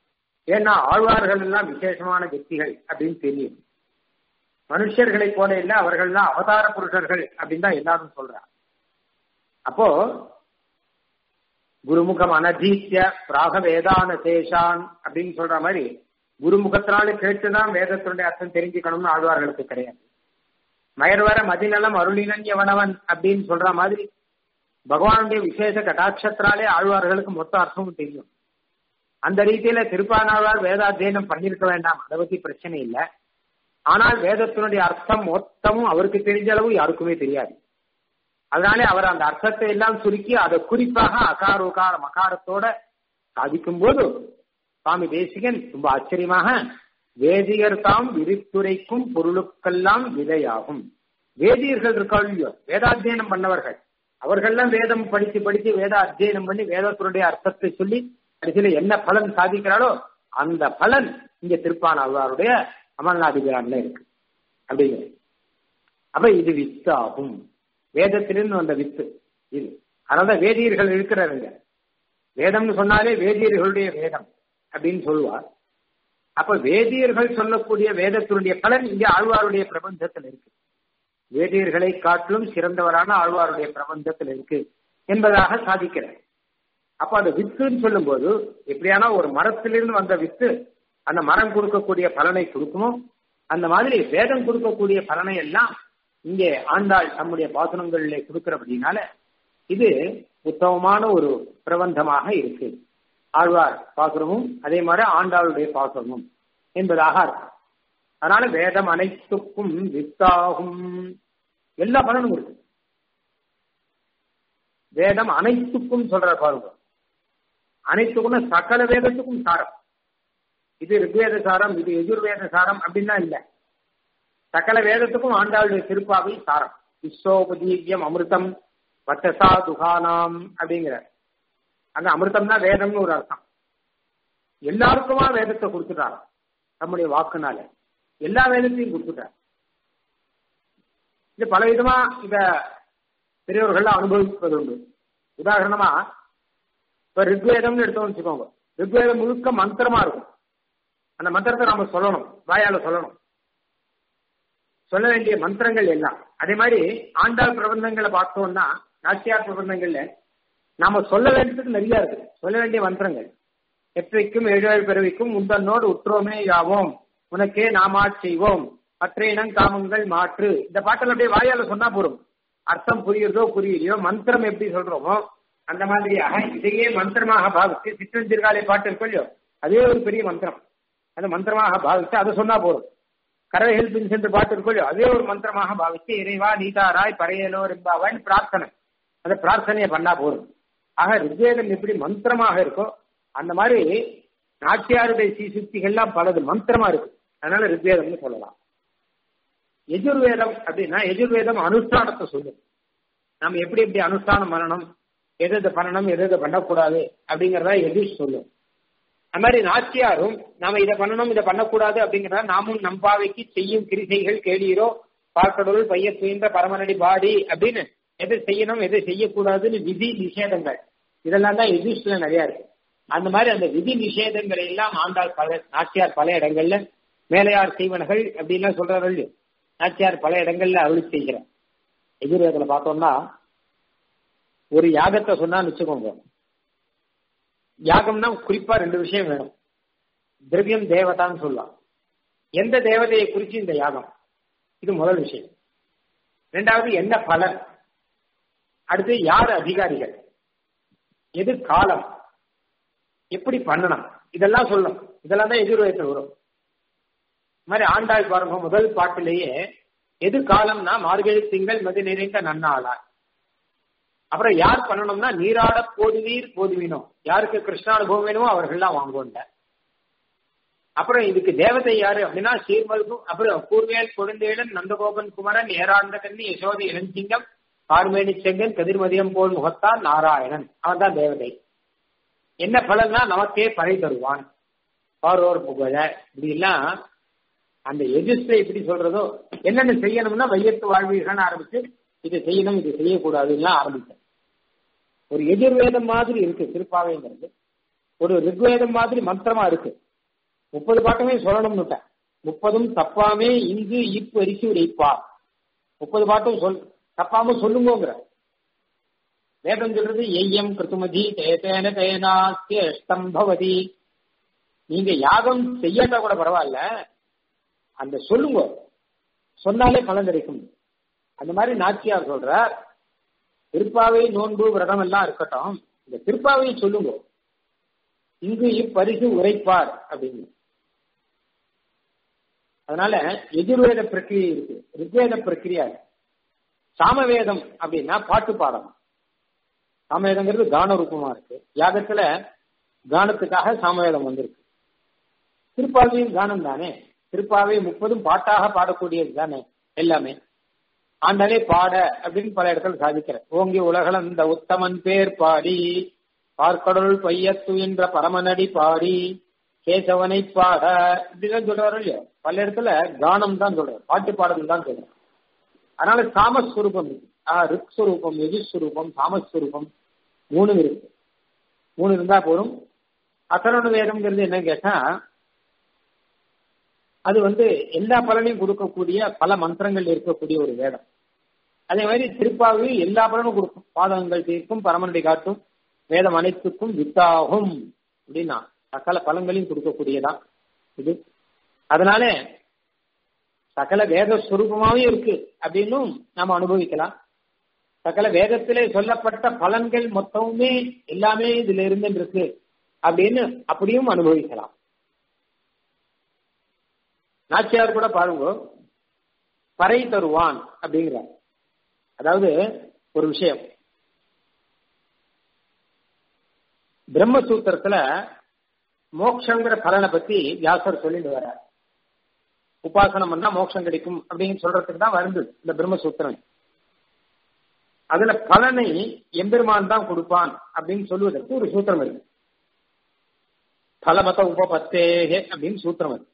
ஏன்னா ஆழ்வார்கள் எல்லாம் விசேஷமான వ్యక్திகள் அப்படின்னு தெரியும் மனுஷர்களை போல இல்ல அவர்கள்லாம் அவதார புருஷர்கள் அப்படின்னு தான் எல்லாரும் சொல்றாங்க அப்போ குருமுகம் அனதீத்திய பிராக வேதான சேஷான் அப்படின்னு சொல்ற மாதிரி குருமுகத்தினால கேட்டுதான் வேதத்தினுடைய அர்த்தம் தெரிஞ்சுக்கணும்னு ஆழ்வார்களுக்கு கிடையாது மயர்வர மதிநலம் அருளினன் எவனவன் அப்படின்னு சொல்ற மாதிரி பகவானுடைய விசேஷ கட்டாட்சத்தினாலே ஆழ்வார்களுக்கு மொத்த அர்த்தமும் தெரியும் அந்த ரீதியில திருப்பானாழ்வார் வேதாத்தியனம் பண்ணிருக்க வேண்டாம் அதை பத்தி பிரச்சனை இல்லை ஆனால் வேதத்தினுடைய அர்த்தம் மொத்தமும் அவருக்கு தெரிஞ்ச அளவு யாருக்குமே தெரியாது அதனாலே அவர் அந்த அர்த்தத்தை எல்லாம் சுருக்கி அதை குறிப்பாக அகார உகார மகாரத்தோட சாதிக்கும் போது சுவாமி தேசிகன் ரொம்ப ஆச்சரியமாக வேதியர் தாம் விரித்துரைக்கும் பொருளுக்கெல்லாம் விதையாகும் வேதியர்கள் இருக்காள் இல்லையோ வேதாத்தியனம் பண்ணவர்கள் அவர்கள்லாம் வேதம் படித்து படித்து வேத அத்தியனம் பண்ணி வேதத்தினுடைய அர்த்தத்தை சொல்லி கடைசியில என்ன பலன் சாதிக்கிறாளோ அந்த பலன் இங்க திருப்பான அல்வாருடைய அமல்நாதிபிரான்ல இருக்கு அப்படிங்கிறது அப்ப இது வித்து ஆகும் வேதத்திலிருந்து வந்த வித்து இது அதனால வேதியர்கள் இருக்கிறாருங்க வேதம்னு சொன்னாலே வேதியர்களுடைய வேதம் அப்படின்னு சொல்லுவார் அப்ப வேதியர்கள் சொல்லக்கூடிய வேதத்தினுடைய பலன் இங்க ஆழ்வாருடைய பிரபஞ்சத்தில் இருக்கு வேதியர்களை காட்டிலும் சிறந்தவரான ஆழ்வாருடைய பிரபஞ்சத்தில் இருக்கு என்பதாக சாதிக்கிறார் அப்ப அந்த வித்துன்னு சொல்லும் போது எப்படியானா ஒரு மரத்திலிருந்து வந்த வித்து அந்த மரம் கொடுக்கக்கூடிய பலனை கொடுக்குமோ அந்த மாதிரி வேதம் கொடுக்கக்கூடிய பலனை எல்லாம் இங்கே ஆண்டாள் நம்முடைய பாசனங்களிலே கொடுக்கிறபடினால இது உத்தமமான ஒரு பிரபந்தமாக இருக்கு ஆழ்வார் பாசுரமும் அதே மாதிரி ஆண்டாளுடைய பாசுரமும் என்பதாக இருக்கும் அதனால வேதம் அனைத்துக்கும் வித்தாகும் எல்லா பலனும் இருக்கு வேதம் அனைத்துக்கும் சொல்ற பாருங்க அனைத்துக்கும் சகல வேதத்துக்கும் சாரம் இது ரிக்வேத சாரம் இது எதிர்வேத சாரம் அப்படின்னா இல்ல சகல வேதத்துக்கும் ஆண்டாளுடைய திருப்பாவை சாரம் விஸ்வோபதீவியம் அமிர்தம் வச்சசா துகானாம் அப்படிங்கிற அந்த அமிர்தம்னா வேதம்னு ஒரு அர்த்தம் எல்லாருக்குமா வேதத்தை கொடுத்துட்டாராம் நம்முடைய வாக்குனால எல்லா வேதத்தையும் கொடுத்துட்டார் இது பல விதமா இத பெரியவர்கள் அனுபவிப்பது உண்டு உதாரணமா இப்ப ரிக்வேதம்னு எடுத்தோம்னு வச்சுக்கோங்க ரிக்வேதம் முழுக்க மந்திரமா இருக்கும் அந்த மந்திரத்தை நாம சொல்லணும் வாயால சொல்லணும் சொல்ல வேண்டிய மந்திரங்கள் எல்லாம் அதே மாதிரி ஆண்டாள் பிரபந்தங்களை பார்த்தோம்னா நாச்சியார் பிரபந்தங்கள்ல நாம சொல்ல வேண்டியதுக்கு நிறைய இருக்கு சொல்ல வேண்டிய மந்திரங்கள் எற்றைக்கும் ஏழு பிறவிக்கும் உந்தன்னோடு உற்றோமே யாவோம் உனக்கே நாமா செய்வோம் பற்றையினம் காமங்கள் மாற்று இந்த பாட்டில் அப்படியே வாயால சொன்னா போறோம் அர்த்தம் புரியுறதோ புரியலையோ மந்திரம் எப்படி சொல்றோமோ அந்த மாதிரியாக இதையே மந்திரமாக பாவித்து சிற்றஞ்சிற்காலை பாட்டு இருக்கும் இல்லையோ அதே ஒரு பெரிய மந்திரம் அந்த மந்திரமாக பாவித்து அதை சொன்னா போறோம் கரவைகள் பின் சென்று பாட்டு இருக்கும் இல்லையோ அதே ஒரு மந்திரமாக பாவித்து இறைவா நீதாராய் பறையலோ என்பாவன் பிரார்த்தனை அந்த பிரார்த்தனையை பண்ணா போதும் ஆக ரிக்வேதம் எப்படி மந்திரமாக இருக்கோ அந்த மாதிரி நாட்டியாருடைய சீசுக்திகள்லாம் பலது மந்திரமா இருக்கு அதனால ரிக்வேதம்னு சொல்லலாம் எஜுர்வேதம் அப்படின்னா எஜுர்வேதம் அனுஷ்டானத்தை சொல்லும் நம்ம எப்படி எப்படி அனுஷ்டானம் பண்ணணும் எது எது பண்ணணும் எது எது பண்ணக்கூடாது அப்படிங்கறத எது சொல்லும் அது மாதிரி நாச்சியாரும் நாம இதை பண்ணணும் இதை பண்ணக்கூடாது அப்படிங்கிறத நாமும் நம்பாவைக்கு செய்யும் கிரிசைகள் கேளீரோ பார்க்கடல் பைய துயின்ற பரமநடி பாடி அப்படின்னு எது செய்யணும் எது செய்யக்கூடாதுன்னு விதி நிஷேதங்கள் இதெல்லாம் தான் எதிர்ஸ்ல நிறைய இருக்கு அந்த மாதிரி அந்த விதி நிஷேதங்களை எல்லாம் ஆண்டாள் பல நாச்சியார் பல இடங்கள்ல மேலையார் செய்வனர்கள் அப்படின்லாம் சொல்றாரு நாச்சியார் பல இடங்கள்ல அருள் செய்கிறார் எதிர்வேதத்துல பார்த்தோம்னா ஒரு யாகத்தை சொன்னான்னு வச்சுக்கோங்க யாகம்னா குறிப்பா ரெண்டு விஷயம் வேணும் திரவியம் தேவதான்னு சொல்லலாம் எந்த தேவதையை குறிச்சு இந்த யாகம் இது முதல் விஷயம் ரெண்டாவது என்ன பலன் அடுத்து யார் அதிகாரிகள் எது காலம் எப்படி பண்ணணும் இதெல்லாம் சொல்லணும் இதெல்லாம் தான் எதிர்வேதத்தில் வரும் மாதிரி ஆண்டாள் பாருங்க முதல் பாட்டிலேயே எது காலம்னா மார்கழி திங்கள் மது நிறைந்த நன்னாளார் அப்புறம் யார் பண்ணணும்னா நீராட போதுவீர் போதுவீனோ யாருக்கு கிருஷ்ணானுபவம் வேணுமோ அவர்கள்லாம் வாங்குவோண்ட அப்புறம் இதுக்கு தேவதை யாரு அப்படின்னா சீர்மல்கு அப்புறம் கூர்வேல் கொடுந்தேடன் நந்தகோபன் குமரன் ஏராண்ட கண்ணி யசோதி இளஞ்சிங்கம் கார்மேனி செங்கன் கதிர்மதியம் போல் முகத்தான் நாராயணன் அவன் தான் தேவதை என்ன பலன்னா நமக்கே பறை தருவான் பாரோர் புகழ இப்படி எல்லாம் அந்த எதிர்ஸ்ல எப்படி சொல்றதோ என்னென்ன செய்யணும்னா வையத்து வாழ்வீர்கள் ஆரம்பிச்சு இதை செய்யணும் இது செய்யக்கூடாதுன்னு ஆரம்பிச்சேன் ஒரு எதிர்வேதம் மாதிரி இருக்கு திருப்பாவைங்கிறது ஒரு ரிக்வேதம் மாதிரி மந்திரமா இருக்கு முப்பது பாட்டுமே சொல்லணும்னு முப்பதும் தப்பாமே இங்கு இப்பு அரிசி உரைப்பார் முப்பது பாட்டும் சொல் தப்பாம சொல்லுங்கோங்கிற வேதம் சொல்றது எய்யம் கிருத்துமதி தேன தேனாஸ்தியம் பவதி நீங்க யாகம் செய்யாட்டா கூட பரவாயில்ல அந்த சொல்லுங்க சொன்னாலே பலன் கிடைக்கும் அந்த மாதிரி நாச்சியார் சொல்றார் திருப்பாவை நோன்பு விரதம் எல்லாம் இருக்கட்டும் இந்த திருப்பாவை சொல்லுங்க இங்கு இப்பரிசு உரைப்பார் அப்படின்னு அதனால எதிர்வேத பிரக்கிரியை இருக்கு ரிக்வேத பிரக்கிரியா சாமவேதம் அப்படின்னா பாட்டு பாடம் சாமவேதங்கிறது கான ரூபமா இருக்கு யாகத்துல கானத்துக்காக சாமவேதம் வந்திருக்கு திருப்பாவையும் கானம் தானே திருப்பாவை முப்பதும் பாட்டாக பாடக்கூடியது தானே எல்லாமே ஆண்டாலே பாட அப்படின்னு பல இடத்துல சாதிக்கிற ஓங்கி உலகள இந்த உத்தமன் பேர் பாடி பார்க்கடல் பையத்து என்ற பரமநடி பாடி கேசவனை பாட இப்படிதான் சொல்றாரு இல்லையா பல இடத்துல கானம் தான் சொல்றாரு பாட்டு பாடல் தான் சொல்றாரு அதனால சாமஸ்வரூபம் ரிக் ஸ்வரூபம் எதிர்ஸ்வரூபம் சாமஸ்வரூபம் மூணு இருக்கு மூணு இருந்தா போதும் அசரண வேதம்ங்கிறது என்ன கேட்டா அது வந்து எல்லா பலனையும் கொடுக்கக்கூடிய பல மந்திரங்கள் இருக்கக்கூடிய ஒரு வேதம் அதே மாதிரி திருப்பாவி எல்லா பலனும் கொடுக்கும் பாதகங்கள் தீர்க்கும் பரமனடி காட்டும் வேதம் அனைத்துக்கும் வித்தாகும் அப்படின்னா சகல பலன்களையும் கொடுக்கக்கூடியதான் இது அதனால சகல வேத ஸ்வரூபமாவே இருக்கு அப்படின்னும் நாம அனுபவிக்கலாம் சகல வேதத்திலே சொல்லப்பட்ட பலன்கள் மொத்தமுமே எல்லாமே இதுல இருந்து இருக்கு அப்படின்னு அப்படியும் அனுபவிக்கலாம் நாச்சியார் கூட பாருங்க பறை தருவான் அப்படிங்கிறார் அதாவது ஒரு விஷயம் பிரம்மசூத்திரத்துல மோக்ஷங்கிற பலனை பத்தி வியாசர் சொல்லிட்டு வர உபாசனம் பண்ணா மோட்சம் கிடைக்கும் அப்படின்னு சொல்றதுக்கு தான் வருது இந்த பிரம்மசூத்திரம் அதுல பலனை எம்பெருமான் தான் கொடுப்பான் அப்படின்னு சொல்லுவதற்கு ஒரு சூத்திரம் இருக்கு பலமத உபபத்தேகே அப்படின்னு சூத்திரம் இருக்கு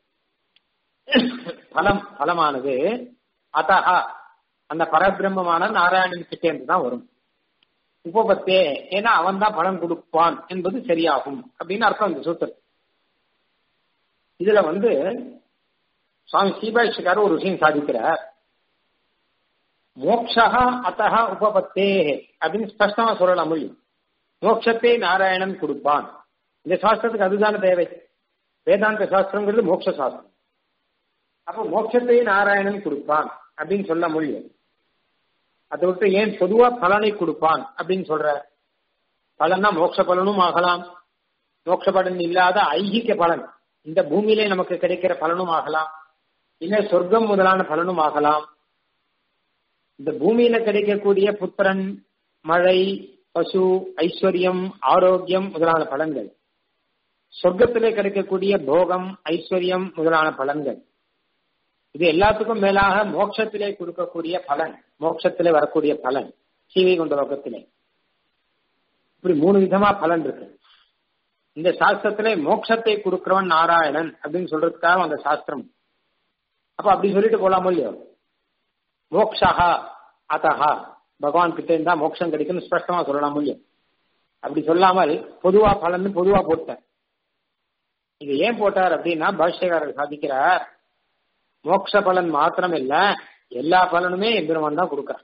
பலம் பலமானது அத்தகா அந்த பரபிரம்மமான நாராயணன் கிட்டே இருந்து தான் வரும் உபபத்தே ஏன்னா அவன் தான் பலன் கொடுப்பான் என்பது சரியாகும் அப்படின்னு அர்த்தம் இந்த சூத்திரம் இதுல வந்து சுவாமி சீபாஷிக்காரர் ஒரு விஷயம் சாதிக்கிறார் மோக்ஷா அத்தக உபபத்தே அப்படின்னு ஸ்பஷ்டமா சொல்லலாம் முடியும் மோட்சத்தை நாராயணன் கொடுப்பான் இந்த சாஸ்திரத்துக்கு அதுதான தேவை வேதாந்த சாஸ்திரங்கிறது மோட்ச சாஸ்திரம் அப்ப மோட்சத்தை நாராயணன் கொடுப்பான் அப்படின்னு சொல்ல முடியும் அதை விட்டு ஏன் பொதுவா பலனை கொடுப்பான் அப்படின்னு சொல்ற பலன்னா மோட்ச பலனும் ஆகலாம் மோட்ச பலன் இல்லாத ஐகிக்க பலன் இந்த பூமியிலே நமக்கு கிடைக்கிற பலனும் ஆகலாம் இல்ல சொர்க்கம் முதலான பலனும் ஆகலாம் இந்த பூமியில கிடைக்கக்கூடிய புத்திரன் மழை பசு ஐஸ்வர்யம் ஆரோக்கியம் முதலான பலன்கள் சொர்க்கத்திலே கிடைக்கக்கூடிய போகம் ஐஸ்வர்யம் முதலான பலன்கள் இது எல்லாத்துக்கும் மேலாக மோட்சத்திலே கொடுக்கக்கூடிய பலன் மோட்சத்திலே வரக்கூடிய பலன் சீவை கொண்ட லோகத்திலே இப்படி மூணு விதமா பலன் இருக்கு இந்த சாஸ்திரத்திலே மோட்சத்தை கொடுக்கிறவன் நாராயணன் அப்படின்னு சொல்றதுக்காக அந்த சாஸ்திரம் அப்ப அப்படி சொல்லிட்டு போலாமோ இல்லையோ மோக்ஷா அத்தஹா பகவான் கிட்ட இருந்தா மோட்சம் கிடைக்கும்னு ஸ்பஷ்டமா சொல்லலாம் இல்லையோ அப்படி சொல்லாமல் பொதுவா பலன் பொதுவா போட்டேன் இது ஏன் போட்டார் அப்படின்னா பாஷ்யக்காரர் சாதிக்கிறார் மோட்ச பலன் மாத்திரம் இல்ல எல்லா பலனுமே எம்பெருமான் தான் கொடுக்கறான்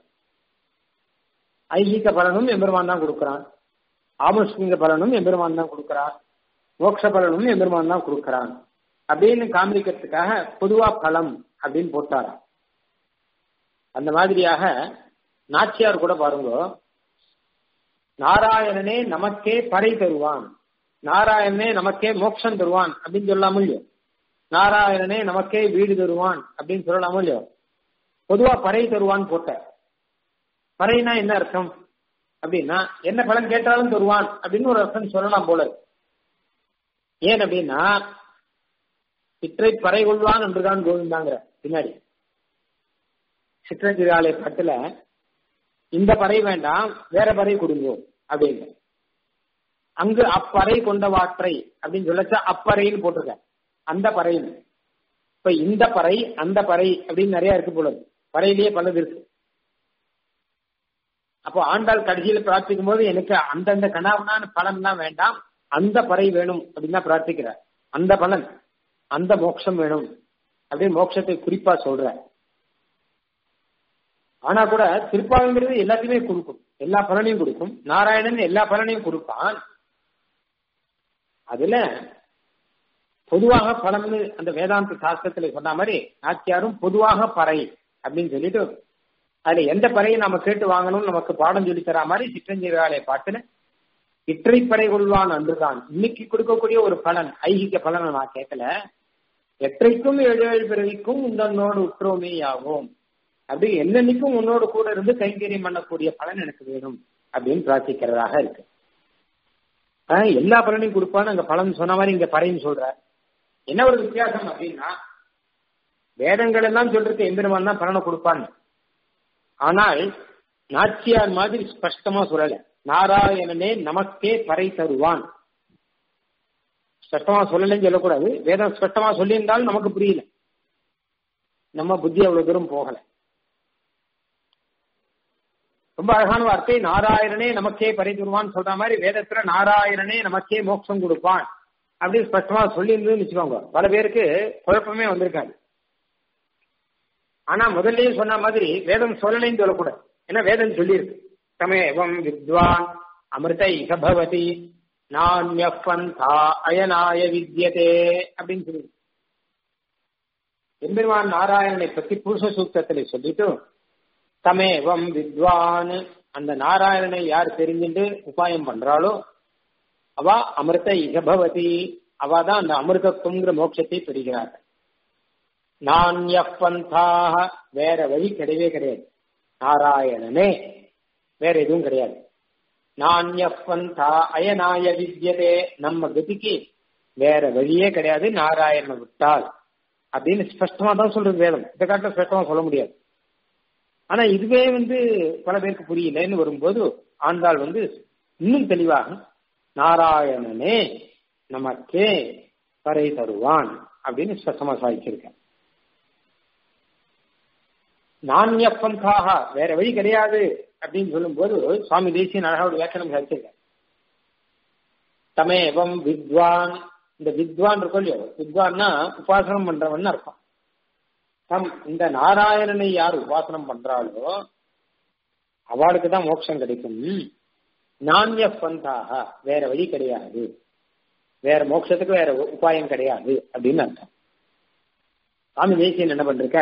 ஐகிக பலனும் எம்பெருமான் தான் கொடுக்கறான் ஆமுஷ்மிக பலனும் எம்பெருமான் தான் கொடுக்கறான் மோட்ச பலனும் எம்பெருமான் தான் கொடுக்கறான் அப்படின்னு காண்பிக்கிறதுக்காக பொதுவா பலம் அப்படின்னு போட்டாராம் அந்த மாதிரியாக நாச்சியார் கூட பாருங்க நாராயணனே நமக்கே பறை தருவான் நாராயணனே நமக்கே மோட்சம் தருவான் அப்படின்னு சொல்லாம இல்லையோ நாராயணனே நமக்கே வீடு தருவான் அப்படின்னு சொல்லலாமோ இல்லையோ பொதுவா பறை தருவான் போட்ட பறைனா என்ன அர்த்தம் அப்படின்னா என்ன பலன் கேட்டாலும் தருவான் அப்படின்னு ஒரு அர்த்தம் சொல்லலாம் போல ஏன் அப்படின்னா சிற்றை பறை கொள்வான் என்றுதான் கோவிந்தாங்கிற பின்னாடி சிற்றஞ்சிறாலை பட்டுல இந்த பறை வேண்டாம் வேற பறை கொடுங்கோ அப்படின்னு அங்கு அப்பறை கொண்டவாற்றை அப்படின்னு சொல்லச்சா அப்பறைன்னு போட்டிருக்க அந்த பறைன்னு இப்ப இந்த பறை அந்த பறை அப்படின்னு நிறைய இருக்கு போல பறையிலேயே பலது இருக்கு அப்போ ஆண்டாள் கடைசியில பிரார்த்திக்கும் போது எனக்கு அந்தந்த கணவனான பலன் தான் வேண்டாம் அந்த பறை வேணும் அப்படின்னு தான் பிரார்த்திக்கிறார் அந்த பலன் அந்த மோட்சம் வேணும் அப்படின்னு மோட்சத்தை குறிப்பா சொல்ற ஆனா கூட திருப்பாவைங்கிறது எல்லாத்தையுமே கொடுக்கும் எல்லா பலனையும் கொடுக்கும் நாராயணன் எல்லா பலனையும் கொடுப்பான் அதுல பொதுவாக பலன்னு அந்த வேதாந்த சாஸ்திரத்துல சொன்ன மாதிரி நாச்சியாரும் பொதுவாக பறை அப்படின்னு சொல்லிட்டு அதுல எந்த பறையை நாம கேட்டு வாங்கணும்னு நமக்கு பாடம் சொல்லி தரா மாதிரி சிற்றஞ்சீராலய பாட்டுல இற்றைப்பறை கொள்வான் அன்றுதான் இன்னைக்கு கொடுக்கக்கூடிய ஒரு பலன் ஐகிக பலனை நான் கேட்கல எற்றைக்கும் ஏழு ஏழு பிறவிக்கும் உன்னோடு உற்றோமே ஆகும் அப்படி என்னன்னைக்கும் உன்னோடு கூட இருந்து கைங்கரியம் பண்ணக்கூடிய பலன் எனக்கு வேணும் அப்படின்னு பிரார்த்திக்கிறதாக இருக்கு ஆஹ் எல்லா பலனையும் கொடுப்பான்னு அங்க பலன் சொன்ன மாதிரி இங்க பறைன்னு சொல்ற என்ன ஒரு வித்தியாசம் அப்படின்னா வேதங்கள் எல்லாம் சொல்றது எம்பெருமான் தான் பலனை கொடுப்பான்னு ஆனால் நாச்சியார் மாதிரி ஸ்பஷ்டமா சொல்லல நாராயணனே நமக்கே பறை தருவான் ஸ்பஷ்டமா சொல்லலன்னு சொல்லக்கூடாது வேதம் ஸ்பஷ்டமா சொல்லியிருந்தாலும் நமக்கு புரியல நம்ம புத்தி அவ்வளவு தூரம் போகல ரொம்ப அழகான வார்த்தை நாராயணனே நமக்கே பறை தருவான் சொல்ற மாதிரி வேதத்துல நாராயணனே நமக்கே மோட்சம் கொடுப்பான் அப்படின்னு ஸ்பஷ்டமா சொல்லியிருந்ததுன்னு வச்சுக்கோங்க பல பேருக்கு குழப்பமே வந்திருக்காது ஆனா முதல்லயே சொன்ன மாதிரி வேதம் சொல்லலைன்னு சொல்லக்கூடாது ஏன்னா வேதம் சொல்லியிருக்கு தமேவம் வித்வான் அமிர்த இகபவதி நான்யப்பந்தா அயனாய வித்யதே அப்படின்னு சொல்லி எம்பெருமான் நாராயணனை பத்தி புருஷ சூக்தத்திலே சொல்லிட்டு தமேவம் வித்வான் அந்த நாராயணனை யார் தெரிஞ்சுட்டு உபாயம் பண்றாளோ அவ அமிர்த இகபவதி அவ தான் அந்த அமிர்தத்துவங்கிற மோட்சத்தை பெறுகிறார் நான்யப்பந்தாக வேற வழி கிடையவே கிடையாது நாராயணனே வேற எதுவும் கிடையாது நான்யப்பந்தா அயனாய வித்யதே நம்ம கதிக்கு வேற வழியே கிடையாது நாராயண விட்டால் அப்படின்னு ஸ்பஷ்டமா தான் சொல்றது வேதம் இந்த காட்டில் ஸ்பஷ்டமா சொல்ல முடியாது ஆனா இதுவே வந்து பல பேருக்கு புரியலன்னு வரும்போது ஆண்டாள் வந்து இன்னும் தெளிவாக நாராயணனே நமக்கே பறை தருவான் அப்படின்னு ஸ்பஷ்டமா சாதிச்சிருக்கேன் நான்யப்பந்தாக வேற வழி கிடையாது அப்படின்னு சொல்லும்போது சுவாமி தேசியன் அழகா ஒரு வியாக்கியானம் சாதிச்சிருக்கேன் தமேவம் வித்வான் இந்த வித்வான் இருக்கும் இல்லையோ வித்வான்னா உபாசனம் பண்றவன் அர்த்தம் தம் இந்த நாராயணனை யார் உபாசனம் பண்றாளோ அவளுக்கு தான் மோட்சம் கிடைக்கும் நான்ய பந்தாக வேற வழி கிடையாது வேற மோட்சத்துக்கு வேற உபாயம் கிடையாது அப்படின்னு அர்த்தம் சுவாமி தேசியன் என்ன பண்ருக்க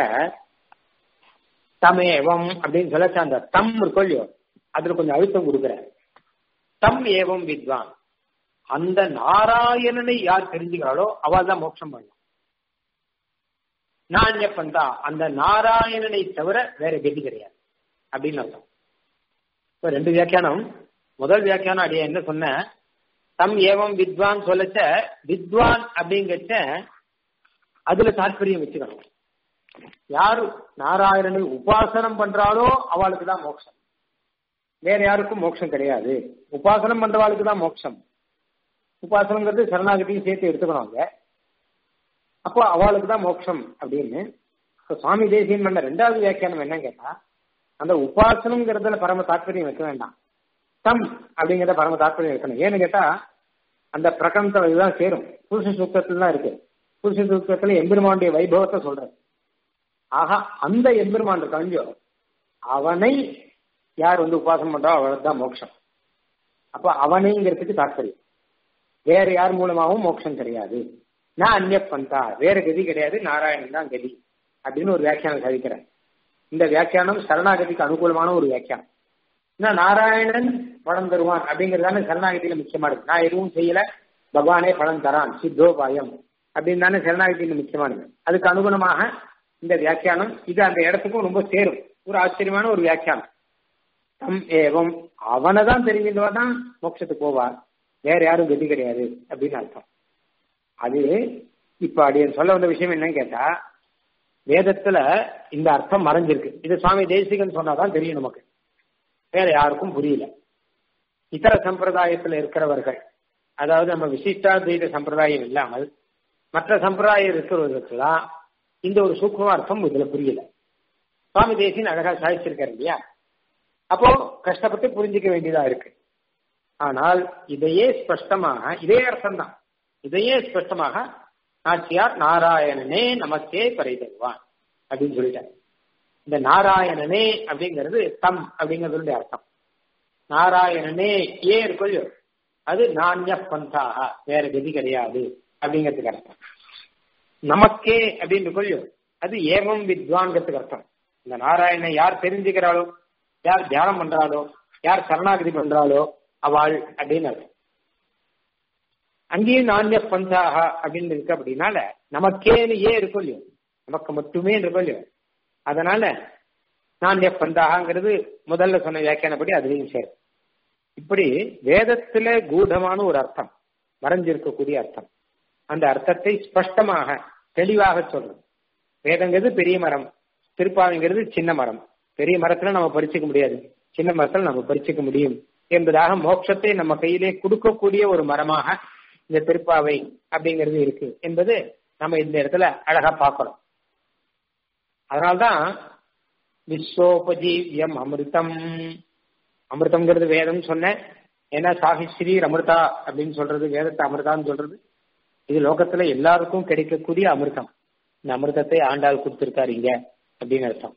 தமேவம் அப்படின்னு சொல்லச்ச அந்த தம் இருக்கும் இல்லையோ அதுல கொஞ்சம் அழுத்தம் கொடுக்குற தம் ஏவம் வித்வான் அந்த நாராயணனை யார் தெரிஞ்சுக்கிறாளோ அவள் தான் மோட்சம் பண்ணலாம் நான் எப்பந்தா அந்த நாராயணனை தவிர வேற கதி கிடையாது அப்படின்னு அர்த்தம் இப்ப ரெண்டு வியாக்கியானம் முதல் வியாக்கியானம் அடிய என்ன சொன்ன தம் ஏவம் வித்வான் சொல்லச்ச வித்வான் அப்படிங்கச்ச அதுல தாற்பயம் வச்சுக்கணும் யாரு நாராயணனை உபாசனம் பண்றாளோ அவளுக்கு தான் மோட்சம் வேற யாருக்கும் மோட்சம் கிடையாது உபாசனம் பண்றவாளுக்கு தான் மோட்சம் உபாசனங்கிறது சரணாகதியும் சேர்த்து எடுத்துக்கணும் அவங்க அப்போ அவளுக்கு தான் மோட்சம் அப்படின்னு சுவாமி தேசியன் பண்ண ரெண்டாவது வியாக்கியானம் என்ன கேட்டா அந்த உபாசனங்கிறதுல பரம தாற்பயம் வைக்க வேண்டாம் தம் அப்படிங்கிறத பரம தாற்பயம் வைக்கணும் ஏன்னு கேட்டா அந்த பிரகந்தம் இதுதான் சேரும் புருஷ சூக்கத்துல தான் இருக்கு புருஷ சூக்கத்துல எம்பெருமானுடைய வைபவத்தை சொல்றேன் ஆக அந்த எம்பெருமான் கவிஞ்சோ அவனை யார் வந்து உபாசனம் பண்றோ அவளுக்கு தான் மோட்சம் அப்ப அவனைங்கிறதுக்கு தாற்பயம் வேற யார் மூலமாகவும் மோட்சம் கிடையாது நான் அந்நிய பந்தா வேற கதி கிடையாது நாராயணன் தான் கதி அப்படின்னு ஒரு வியாக்கியானம் சாதிக்கிறேன் இந்த வியாக்கியானம் சரணாகதிக்கு அனுகூலமான ஒரு வியாக்கியானம் ஏன்னா நாராயணன் பலன் தருவான் அப்படிங்கறதான சரணாகதியில முக்கியமானது நான் எதுவும் செய்யல பகவானே பலன் தரான் சித்தோபாயம் அப்படின்னு தானே சரணாகதியில முக்கியமானது அதுக்கு அனுகுணமாக இந்த வியாக்கியானம் இது அந்த இடத்துக்கும் ரொம்ப சேரும் ஒரு ஆச்சரியமான ஒரு வியாக்கியானம் தம் ஏவம் அவனை தான் தெரிஞ்சிருந்தவா தான் மோட்சத்துக்கு போவார் வேற யாரும் கதி கிடையாது அப்படின்னு அர்த்தம் அது இப்ப அடி சொல்ல வந்த விஷயம் என்னன்னு கேட்டா வேதத்துல இந்த அர்த்தம் மறைஞ்சிருக்கு இது சுவாமி தேசிகன் சொன்னாதான் தெரியும் நமக்கு வேற யாருக்கும் புரியல இதர சம்பிரதாயத்துல இருக்கிறவர்கள் அதாவது நம்ம விசிஷ்டாத்வைத சம்பிரதாயம் இல்லாமல் மற்ற சம்பிரதாயம் இருக்கிறவர்களுக்கெல்லாம் இந்த ஒரு சூக்ம அர்த்தம் இதுல புரியல சுவாமி தேசியன் அழகா சாதிச்சிருக்காரு இல்லையா அப்போ கஷ்டப்பட்டு புரிஞ்சிக்க வேண்டியதா இருக்கு ஆனால் இதையே ஸ்பஷ்டமாக இதே அர்த்தம் தான் இதையே ஸ்பஷ்டமாக நாச்சியார் நாராயணனே நமக்கே பறை தருவான் அப்படின்னு சொல்லிட்டார் இந்த நாராயணனே அப்படிங்கிறது தம் அப்படிங்கிறதுடைய அர்த்தம் நாராயணனே ஏ இருக்கோ அது நாண்ய பந்தாக வேற கதி கிடையாது அப்படிங்கிறதுக்கு அர்த்தம் நமக்கே அப்படின்னு கொள்ளும் அது ஏவம் வித்வான்கிறதுக்கு அர்த்தம் இந்த நாராயணனை யார் தெரிஞ்சுக்கிறாளோ யார் தியானம் பண்றாளோ யார் சரணாகதி பண்றாளோ அவள் அப்படின்னு அர்த்தம் அங்கேயும் நாண்ய பந்தாக அப்படின்னு இருக்கு அப்படின்னால நமக்கேன்னு ஏன் இருக்கும் இல்லையோ நமக்கு மட்டுமே இருக்கும் இல்லையோ அதனால நாண்ய பந்தாகங்கிறது முதல்ல சொன்ன வியாக்கியானப்படி அதுலேயும் சேரும் இப்படி வேதத்துல கூடமான ஒரு அர்த்தம் மறைஞ்சிருக்கக்கூடிய அர்த்தம் அந்த அர்த்தத்தை ஸ்பஷ்டமாக தெளிவாக சொல்றது வேதங்கிறது பெரிய மரம் திருப்பாவைங்கிறது சின்ன மரம் பெரிய மரத்துல நம்ம பறிச்சுக்க முடியாது சின்ன மரத்துல நம்ம பறிச்சுக்க முடியும் என்பதாக மோட்சத்தை நம்ம கையிலே கொடுக்கக்கூடிய ஒரு மரமாக இந்த திருப்பாவை அப்படிங்கிறது இருக்கு என்பது நம்ம இந்த இடத்துல அழகா பார்க்கிறோம் அதனால்தான் விஸ்வோபஜீவியம் அமிர்தம் அமிர்தம்ங்கிறது வேதம் சொன்னேன் ஏன்னா சாகிஸ்ரீ அமிர்தா அப்படின்னு சொல்றது வேதத்தை அமிர்தான்னு சொல்றது இது லோகத்துல எல்லாருக்கும் கிடைக்கக்கூடிய அமிர்தம் இந்த அமிர்தத்தை ஆண்டாள் கொடுத்திருக்காரு இங்க அப்படின்னு அர்த்தம்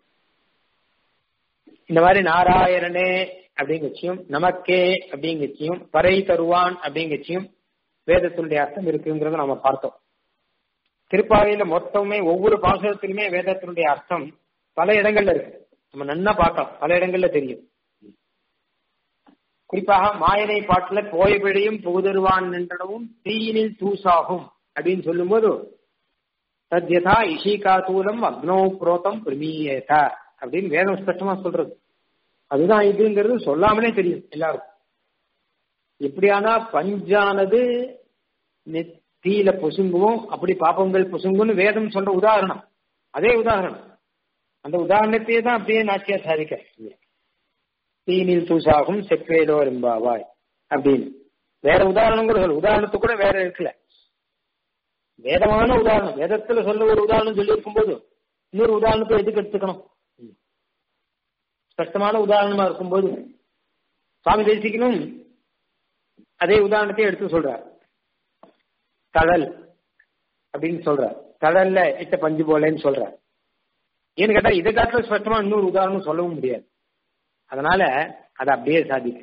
இந்த மாதிரி நாராயணனே அப்படிங்கச்சியும் நமக்கே அப்படிங்கச்சியும் பறை தருவான் அப்படிங்கச்சியும் வேதத்தினுடைய அர்த்தம் இருக்குங்கிறத நம்ம பார்த்தோம் திருப்பாவையில மொத்தமே ஒவ்வொரு பாசகத்திலுமே வேதத்தினுடைய அர்த்தம் பல இடங்கள்ல இருக்கு நம்ம நன்னா பார்த்தோம் பல இடங்கள்ல தெரியும் குறிப்பாக மாயனை பாட்டுல போய பிழையும் புகுதருவான் நின்றனவும் தீயினில் தூசாகும் அப்படின்னு சொல்லும்போது தத்யதா இஷிகா தூலம் அக்னோ புரோத்தம் பிரமீயேத அப்படின்னு வேதம் ஸ்பஷ்டமா சொல்றது அதுதான் இதுங்கிறது சொல்லாமலே தெரியும் எல்லாருக்கும் எப்படியானா பஞ்சானது நெத்தியில பொசுங்குவோம் அப்படி பாப்பங்கள் பொசுங்குன்னு வேதம் சொல்ற உதாரணம் அதே உதாரணம் அந்த உதாரணத்தையே தான் அப்படியே நாச்சியா சாதிக்க தீனில் தூசாகும் செப்பேலோ எம்பாவாய் அப்படின்னு வேற உதாரணம் கூட சொல்லு உதாரணத்து கூட வேற இருக்குல்ல வேதமான உதாரணம் வேதத்துல சொல்ல ஒரு உதாரணம் சொல்லி இருக்கும்போது இன்னொரு உதாரணத்தை எதுக்கு எடுத்துக்கணும் ஸ்பஷ்டமான உதாரணமா இருக்கும்போது சுவாமி தேசிக்கணும் அதே உதாரணத்தை எடுத்து சொல்றார் தழல் அப்படின்னு சொல்றார் தழல்ல இட்ட பஞ்சு போலன்னு சொல்றார் ஏன்னு கேட்டா இதை காட்டில ஸ்பஷ்டமா இன்னொரு உதாரணம் சொல்லவும் முடியாது அதனால அதை அப்படியே சாதிக்கும்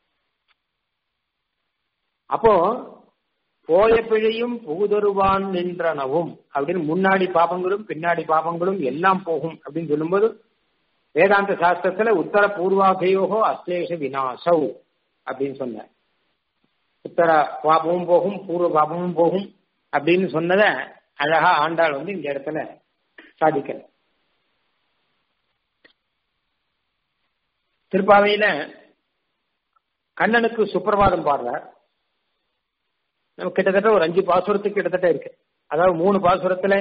அப்போ போய பிழையும் புகுதருவான் நின்றனவும் அப்படின்னு முன்னாடி பாபங்களும் பின்னாடி பாபங்களும் எல்லாம் போகும் அப்படின்னு சொல்லும்போது வேதாந்த சாஸ்திரத்துல உத்தர பூர்வாபயோகோ அஸ்லேஷ வினாசௌ அப்படின்னு சொன்னார் உத்தர பாபமும் போகும் பூர்வ பாபமும் போகும் அப்படின்னு சொன்னத அழகா ஆண்டாள் வந்து இந்த இடத்துல சாதிக்கல திருப்பாவையில கண்ணனுக்கு சுப்பிரபாதம் பாடுறார் கிட்டத்தட்ட ஒரு அஞ்சு பாசுரத்துக்கு கிட்டத்தட்ட இருக்கு அதாவது மூணு பாசுரத்துல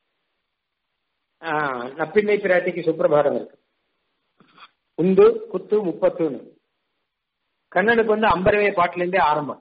நப்பிண்ணை பிராட்டிக்கு சுப்பிரபாதம் இருக்கு உந்து குத்து முப்பத்துன்னு கண்ணனுக்கு வந்து அம்பரவே பாட்டிலேருந்தே ஆரம்பம்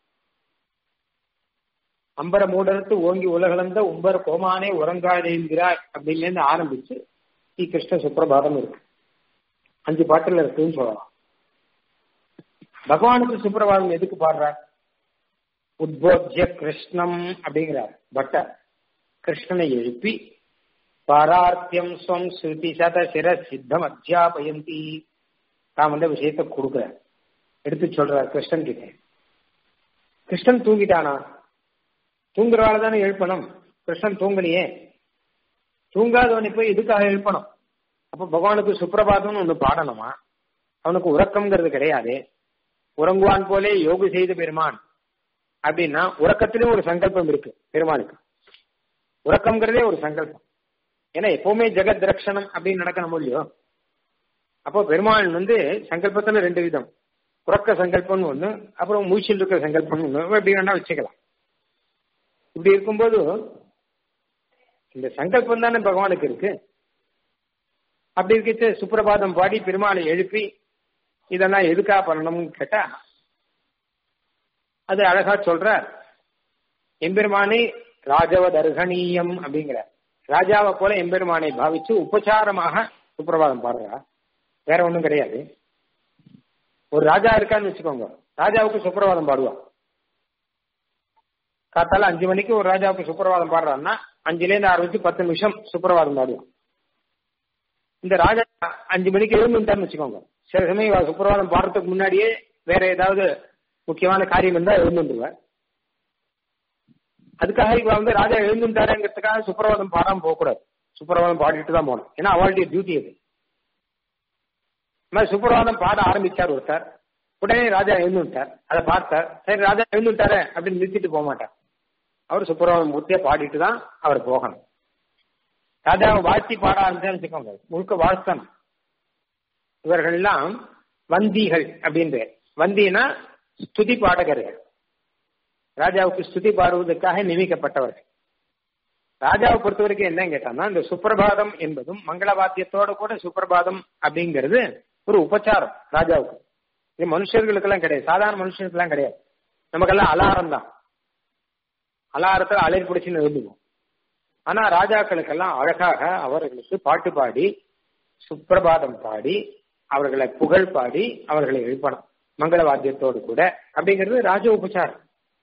அம்பர மூடரத்து ஓங்கி உலகளந்த உம்பர் கோமானே உறங்காதேங்கிறாய் அப்படின்னு ஆரம்பிச்சு ஸ்ரீ கிருஷ்ண சுப்பிரபாதம் இருக்கு அஞ்சு பாட்டுல இருக்குன்னு சொல்லலாம் பகவானுக்கு சுப்பிரபாதம் எதுக்கு பாடுறார் உத்போத்திய கிருஷ்ணம் அப்படிங்கிறார் பட்டர் கிருஷ்ணனை எழுப்பி பாரார்த்தியம் ஸ்வம் ஸ்ருதி சத சிர சித்தம் அத்தியாபயந்தி தாம் வந்து விஷயத்தை கொடுக்குறார் எடுத்து சொல்றார் கிருஷ்ணன் கிட்ட கிருஷ்ணன் தூங்கிட்டானா தூங்குறவாள் தானே எழுப்பணும் கிருஷ்ணன் தூங்கலையே தூங்காதவனை போய் எதுக்காக எழுப்பணும் அப்ப பகவானுக்கு சுப்பிரபாதம்னு ஒண்ணு பாடணுமா அவனுக்கு உறக்கம்ங்கிறது கிடையாது உறங்குவான் போலே யோகு செய்த பெருமான் அப்படின்னா உறக்கத்திலும் ஒரு சங்கல்பம் இருக்கு பெருமானுக்கு உறக்கம்ங்கிறதே ஒரு சங்கல்பம் ஏன்னா எப்பவுமே ஜெகத் ரக்ஷணம் அப்படின்னு நடக்கணும் இல்லையோ அப்போ பெருமாள் வந்து சங்கல்பத்துல ரெண்டு விதம் உறக்க சங்கல்பம்னு ஒண்ணு அப்புறம் மூச்சில் இருக்கிற சங்கல்பம்னு ஒண்ணு எப்படி வேணா வச்சுக்கலாம் இப்படி இருக்கும்போது இந்த சங்கல்பம் தானே பகவானுக்கு இருக்கு அப்படி இருக்கிச்சு சுப்பிரபாதம் பாடி பெருமாளை எழுப்பி இதெல்லாம் எதுக்கா பண்ணணும்னு கேட்டா அது அழகா சொல்ற எம்பெருமானை ராஜவ தர்கணீயம் அப்படிங்கிற ராஜாவை போல எம்பெருமானை பாவிச்சு உபச்சாரமாக சுப்பிரபாதம் பாடுறா வேற ஒண்ணும் கிடையாது ஒரு ராஜா இருக்கான்னு வச்சுக்கோங்க ராஜாவுக்கு சுப்பிரபாதம் பாடுவா காத்தால அஞ்சு மணிக்கு ஒரு ராஜாவுக்கு சுப்பிரவாதம் பாடுறான்னா அஞ்சுல இருந்து ஆரம்பிச்சு பத்து நிமிஷம் சுப்பிரவாதம் பாடுவோம் இந்த ராஜா அஞ்சு மணிக்கு எழுந்துட்டான்னு வச்சுக்கோங்க சில சமயம் இவ சுப்பிரவாதம் பாடுறதுக்கு முன்னாடியே வேற ஏதாவது முக்கியமான காரியம் இருந்தா எழுந்துருவேன் அதுக்காக இவ வந்து ராஜா எழுந்துட்டாருங்கிறதுக்காக சுப்பிரவாதம் பாடாம போகக்கூடாது சுப்பிரவாதம் பாடிட்டு தான் போகணும் ஏன்னா அவளுடைய டியூட்டி அது இந்த மாதிரி சுப்பிரவாதம் பாட ஆரம்பிச்சார் ஒருத்தர் உடனே ராஜா எழுந்துட்டார் அதை பார்த்தார் சரி ராஜா எழுந்துட்டாரு அப்படின்னு நிறுத்திட்டு போக மாட்டார் அவர் சுப்பிரவாதம் பூர்த்தியா பாடிட்டு தான் அவர் போகணும் ராஜாவை வாழ்த்தி பாட ஆரம்பிச்சான்னு வச்சுக்கோங்க முழுக்க வாழ்த்தணும் இவர்கள் எல்லாம் வந்திகள் அப்படின்னு வந்தினா ஸ்துதி பாடகர்கள் ராஜாவுக்கு ஸ்துதி பாடுவதற்காக நியமிக்கப்பட்டவர்கள் ராஜாவை பொறுத்த வரைக்கும் என்ன கேட்டான்னா இந்த சுப்பிரபாதம் என்பதும் மங்கள வாத்தியத்தோட கூட சுப்பிரபாதம் அப்படிங்கிறது ஒரு உபச்சாரம் ராஜாவுக்கு இது மனுஷர்களுக்கெல்லாம் கிடையாது சாதாரண மனுஷனுக்கெல்லாம் கிடையாது நமக்கெல்லாம் அலாரம் தான் அலாரத்தில் அலைர் பிடிச்சுன்னு எழுதுவோம் ஆனா ராஜாக்களுக்கெல்லாம் அழகாக அவர்களுக்கு பாட்டு பாடி சுப்பிரபாதம் பாடி அவர்களை புகழ் பாடி அவர்களை எழுப்பணும் மங்கள வாத்தியத்தோடு கூட அப்படிங்கிறது ராஜ உபச்சாரம்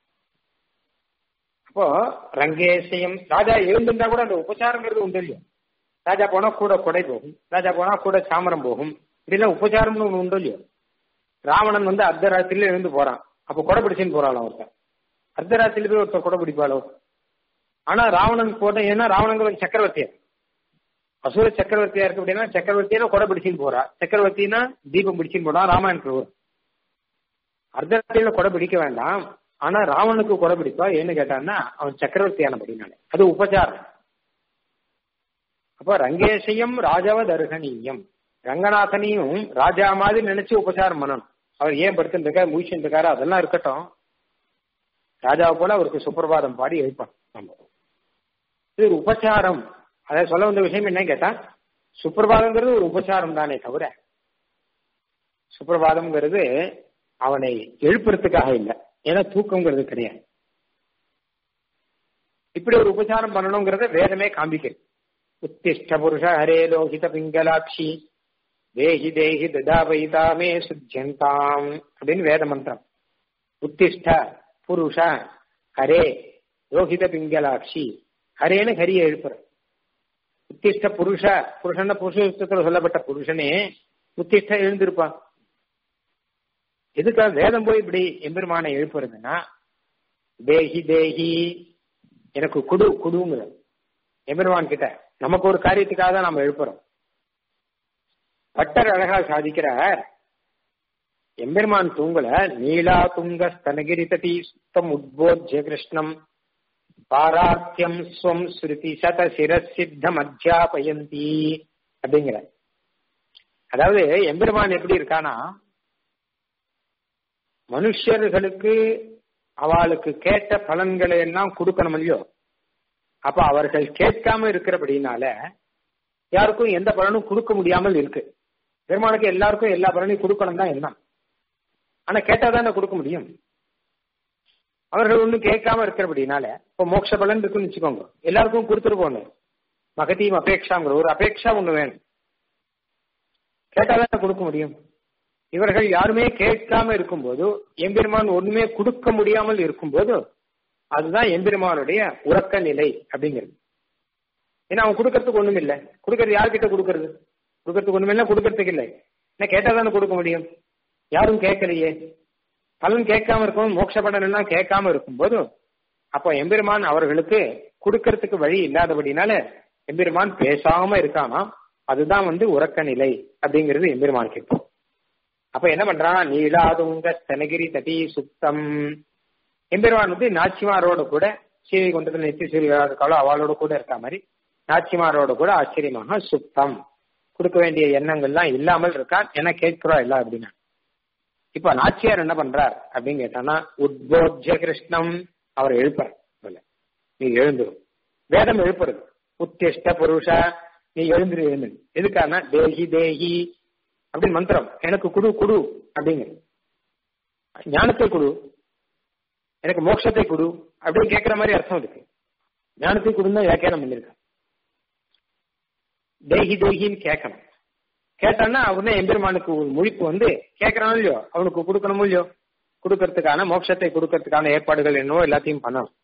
அப்போ ரங்கேசயம் ராஜா எழுந்திருந்தா கூட அந்த உபச்சாரங்கிறது உண்டு இல்லையா ராஜா போனா கூட கொடை போகும் ராஜா போனா கூட சாமரம் போகும் இப்படிலாம் உபச்சாரம்னு ஒண்ணு உண்டு இல்லையோ ராவணன் வந்து அர்த்தராத்திரியில எழுந்து போறான் அப்போ கொடை பிடிச்சுன்னு போறாள் ஒருத்தன் அர்த்தராத்திரியில போய் ஒருத்தர் கொடை பிடிப்பாளோ ஆனா ராவணன் போட்ட ஏன்னா ராவணங்கிற சக்கரவர்த்தியா அசுர சக்கரவர்த்தியா இருக்கு அப்படின்னா சக்கரவர்த்தியா கொடை பிடிச்சின்னு போறா சக்கரவர்த்தினா தீபம் பிடிச்சின்னு போனா ராமாயணத்துக்கு வரும் அர்த்தராத்திரியில கொடை பிடிக்க வேண்டாம் ஆனா ராவனுக்கு கொடை பிடிப்பா ஏன்னு கேட்டான்னா அவன் சக்கரவர்த்தியான படினாலே அது உபச்சாரம் அப்ப ரங்கேசையும் ராஜவ தர்கனீயம் ரங்கநாதனையும் ராஜா மாதிரி நினைச்சு உபச்சாரம் பண்ணணும் அவர் ஏன் படுத்துட்டு இருக்காரு முழிச்சுட்டு இருக்காரு அதெல்லாம் இருக்கட்டும் ராஜாவை போல அவருக்கு சுப்பிரபாதம் பாடி எழுப்பான் நம்ம இது ஒரு உபச்சாரம் அதை சொல்ல வந்த விஷயம் என்ன கேட்டா சுப்பிரபாதம்ங்கிறது ஒரு உபச்சாரம் தானே தவிர சுப்பிரபாதம்ங்கிறது அவனை எழுப்புறதுக்காக இல்லை ஏன்னா தூக்கம்ங்கிறது கிடையாது இப்படி ஒரு உபச்சாரம் பண்ணணுங்கிறத வேதமே காண்பிக்கிறது உத்திஷ்ட புருஷ ஹரே லோகித பிங்கலாட்சி தேஹி தேஹி ததாபைதாமே சுத்தியந்தாம் அப்படின்னு வேத மந்திரம் உத்திஷ்ட புருஷ ஹரே லோகித பிங்கலாட்சி ஹரேன்னு ஹரிய எழுப்புற உத்திஷ்ட புருஷ புருஷன் புருஷத்தில் சொல்லப்பட்ட புருஷனே உத்திஷ்ட எழுந்திருப்பான் எதுக்காக வேதம் போய் இப்படி எம்பெருமானை எழுப்புறதுன்னா தேஹி தேஹி எனக்கு குடு குடுங்கிற எம்பெருமான் கிட்ட நமக்கு ஒரு காரியத்துக்காக தான் நம்ம எழுப்புறோம் பட்டர் அழகா சாதிக்கிறார் எம்பெருமான் தூங்கல நீலா துங்க ஸ்தனகிரி தட்டி சுத்தம் உத்போத்ய கிருஷ்ணம் பாரார்த்தியம் ஸ்வம் ஸ்ருதி சத சிரசித்தம் அத்தியாபயந்தி அப்படிங்கிற அதாவது எம்பெருமான் எப்படி இருக்கானா மனுஷர்களுக்கு அவளுக்கு கேட்ட பலன்களை எல்லாம் கொடுக்கணும் இல்லையோ அப்ப அவர்கள் கேட்காம இருக்கிறபடினால யாருக்கும் எந்த பலனும் கொடுக்க முடியாமல் இருக்கு பெருமானுக்கு எல்லாருக்கும் எல்லா பலனையும் கொடுக்கணும் தான் எல்லாம் ஆனா கேட்டா தானே கொடுக்க முடியும் அவர்கள் ஒன்றும் கேட்காம இருக்கிறபடினால இப்போ மோட்ச பலன் இருக்குன்னு வச்சுக்கோங்க எல்லாருக்கும் கொடுத்துருக்கோம் மகதியும் அபேட்சாங்கிற ஒரு அபேட்சா ஒண்ணு வேணும் கேட்டா தானே கொடுக்க முடியும் இவர்கள் யாருமே கேட்காம இருக்கும்போது எம்பெருமான் ஒண்ணுமே கொடுக்க முடியாமல் இருக்கும்போது அதுதான் எம்பெருமானுடைய உறக்க நிலை அப்படிங்கிறது ஏன்னா அவன் கொடுக்கறதுக்கு ஒண்ணும் இல்லை கொடுக்கறது யார்கிட்ட கொடுக்கறது கொடுக்கறதுக்கு ஒண்ணுமே இல்லை கொடுக்கறதுக்கு இல்லை என்ன கேட்டா தானே கொடுக்க முடியும் யாரும் கேட்கலையே பலன் கேட்காம இருக்கும் மோட்ச பலன் எல்லாம் கேட்காம இருக்கும்போது அப்போ எம்பெருமான் அவர்களுக்கு கொடுக்கறதுக்கு வழி இல்லாதபடினால எம்பெருமான் பேசாம இருக்கானா அதுதான் வந்து உறக்க நிலை அப்படிங்கிறது எம்பெருமான் கேட்போம் அப்ப என்ன பண்றான் நீலாதுங்க ஸ்தனகிரி தட்டி சுத்தம் எம்பெருமான் வந்து நாச்சிமாரோட கூட சீவை கொண்டது நித்திய சூரியகாலோ அவளோட கூட இருக்க மாதிரி நாச்சிமாரோட கூட ஆச்சரியமாக சுத்தம் கொடுக்க வேண்டிய எண்ணங்கள்லாம் இல்லாமல் இருக்கான் என கேட்கிறோம் எல்லாம் அப்படின்னா இப்ப நாச்சியார் என்ன பண்றார் அப்படின்னு கேட்டானா உத்போஜ கிருஷ்ணம் அவர் எழுப்புற நீ எழுந்துரும் வேதம் எழுப்புறது உத்திஷ்ட புருஷ நீ எழுந்துரு எழுந்து எதுக்கான தேகி தேகி அப்படின்னு மந்திரம் எனக்கு குடு குடு அப்படிங்கிற ஞானத்தை குடு எனக்கு மோட்சத்தை கொடு அப்படின்னு கேட்கிற மாதிரி அர்த்தம் இருக்கு ஞானத்தை கொடுன்னு வியாக்கியானம் பண்ணிருக்க தேகி தேகின்னு கேட்கணும் கேட்டான்னா அவனே எம்பெருமானுக்கு ஒரு முழிப்பு வந்து கேட்கறானோ இல்லையோ அவனுக்கு கொடுக்கணுமோ இல்லையோ கொடுக்கறதுக்கான மோட்சத்தை கொடுக்கறதுக்கான ஏற்பாடுகள் என்னவோ எல்லாத்தையும் பண்ணணும்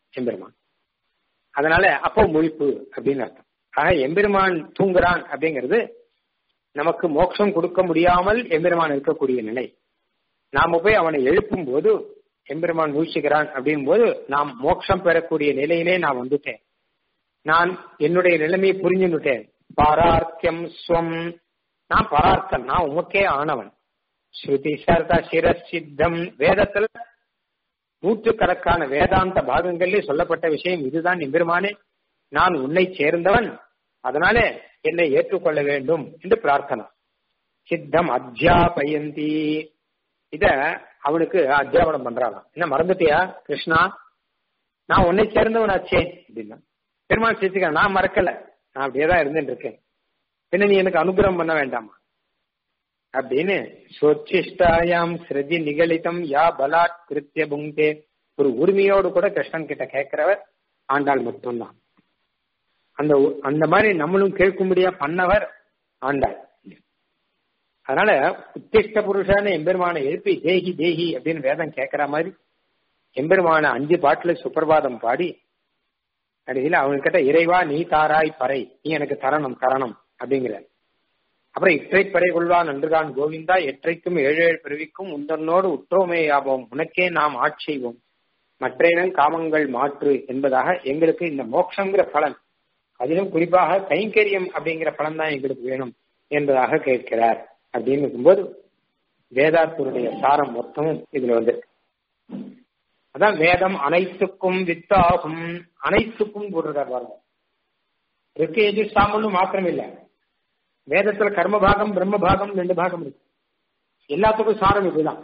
எம்பெருமான் அதனால அப்போ முழிப்பு அப்படின்னு அர்த்தம் ஆக எம்பெருமான் தூங்குறான் அப்படிங்கிறது நமக்கு மோட்சம் கொடுக்க முடியாமல் எம்பெருமான் இருக்கக்கூடிய நிலை நாம போய் அவனை எழுப்பும் போது எம்பெருமான் மூழ்கிக்கிறான் அப்படின் போது நாம் மோட்சம் பெறக்கூடிய நிலையிலே நான் வந்துட்டேன் நான் என்னுடைய நிலைமையை புரிஞ்சுட்டேன் பாரார்த்தியம் ஸ்வம் நான் பரார்த்தம் நான் உமக்கே ஆனவன் ஸ்ருதி சர்த சிரசித்தம் வேதத்துல நூற்றுக்கணக்கான வேதாந்த பாகங்களிலே சொல்லப்பட்ட விஷயம் இதுதான் எம்பெருமானே நான் உன்னை சேர்ந்தவன் அதனாலே என்னை ஏற்றுக்கொள்ள வேண்டும் என்று பிரார்த்தனை சித்தம் அத்தியாபயந்தி இத அவனுக்கு அத்தியாபனம் பண்றாங்க என்ன மறந்துட்டியா கிருஷ்ணா நான் உன்னை சேர்ந்தவன் ஆச்சே அப்படின்னா பெருமாள் சேர்த்துக்க நான் மறக்கல நான் அப்படியேதான் இருந்துட்டு இருக்கேன் பின்ன நீ எனக்கு அனுகிரகம் பண்ண வேண்டாமா அப்படின்னு சொச்சிஷ்டாயாம் ஸ்ருதி நிகழிதம் யா பலாட் கிருத்திய புங்கே ஒரு உரிமையோடு கூட கிருஷ்ணன் கிட்ட கேட்கிறவர் ஆண்டாள் மட்டும்தான் அந்த அந்த மாதிரி நம்மளும் கேட்கும்படியா பண்ணவர் ஆண்டாள் அதனால உத்திஷ்ட புருஷான எம்பெருமான எழுப்பி தேகி தேகி அப்படின்னு வேதம் கேட்கிற மாதிரி எம்பெருமான அஞ்சு பாட்டுல சுப்பிரபாதம் பாடி கடைசியில் அவங்ககிட்ட இறைவா நீ தாராய் பறை நீ எனக்கு தரணும் தரணும் அப்படிங்கிற அப்புறம் இற்றை பறை கொள்வான் நன்றுதான் கோவிந்தா எற்றைக்கும் ஏழு ஏழு பிறவிக்கும் உந்தன்னோடு உற்றோமே யாவோம் உனக்கே நாம் ஆட்செய்வோம் மற்றையினம் காமங்கள் மாற்று என்பதாக எங்களுக்கு இந்த மோட்சங்கிற பலன் அதிலும் குறிப்பாக கைங்கரியம் அப்படிங்கிற பலன் தான் எங்களுக்கு வேணும் என்பதாக கேட்கிறார் அப்படின்னு இருக்கும்போது வேதாத்தினுடைய சாரம் மொத்தமும் இதுல வந்திருக்கு அதான் வேதம் அனைத்துக்கும் வித்தாகும் அனைத்துக்கும் போட்டிருக்கார் பாருங்க இருக்கு எது சாமன்னு மாத்திரம் இல்ல வேதத்துல கர்ம பாகம் பிரம்ம பாகம் ரெண்டு பாகம் இருக்கு எல்லாத்துக்கும் சாரம் இதுதான்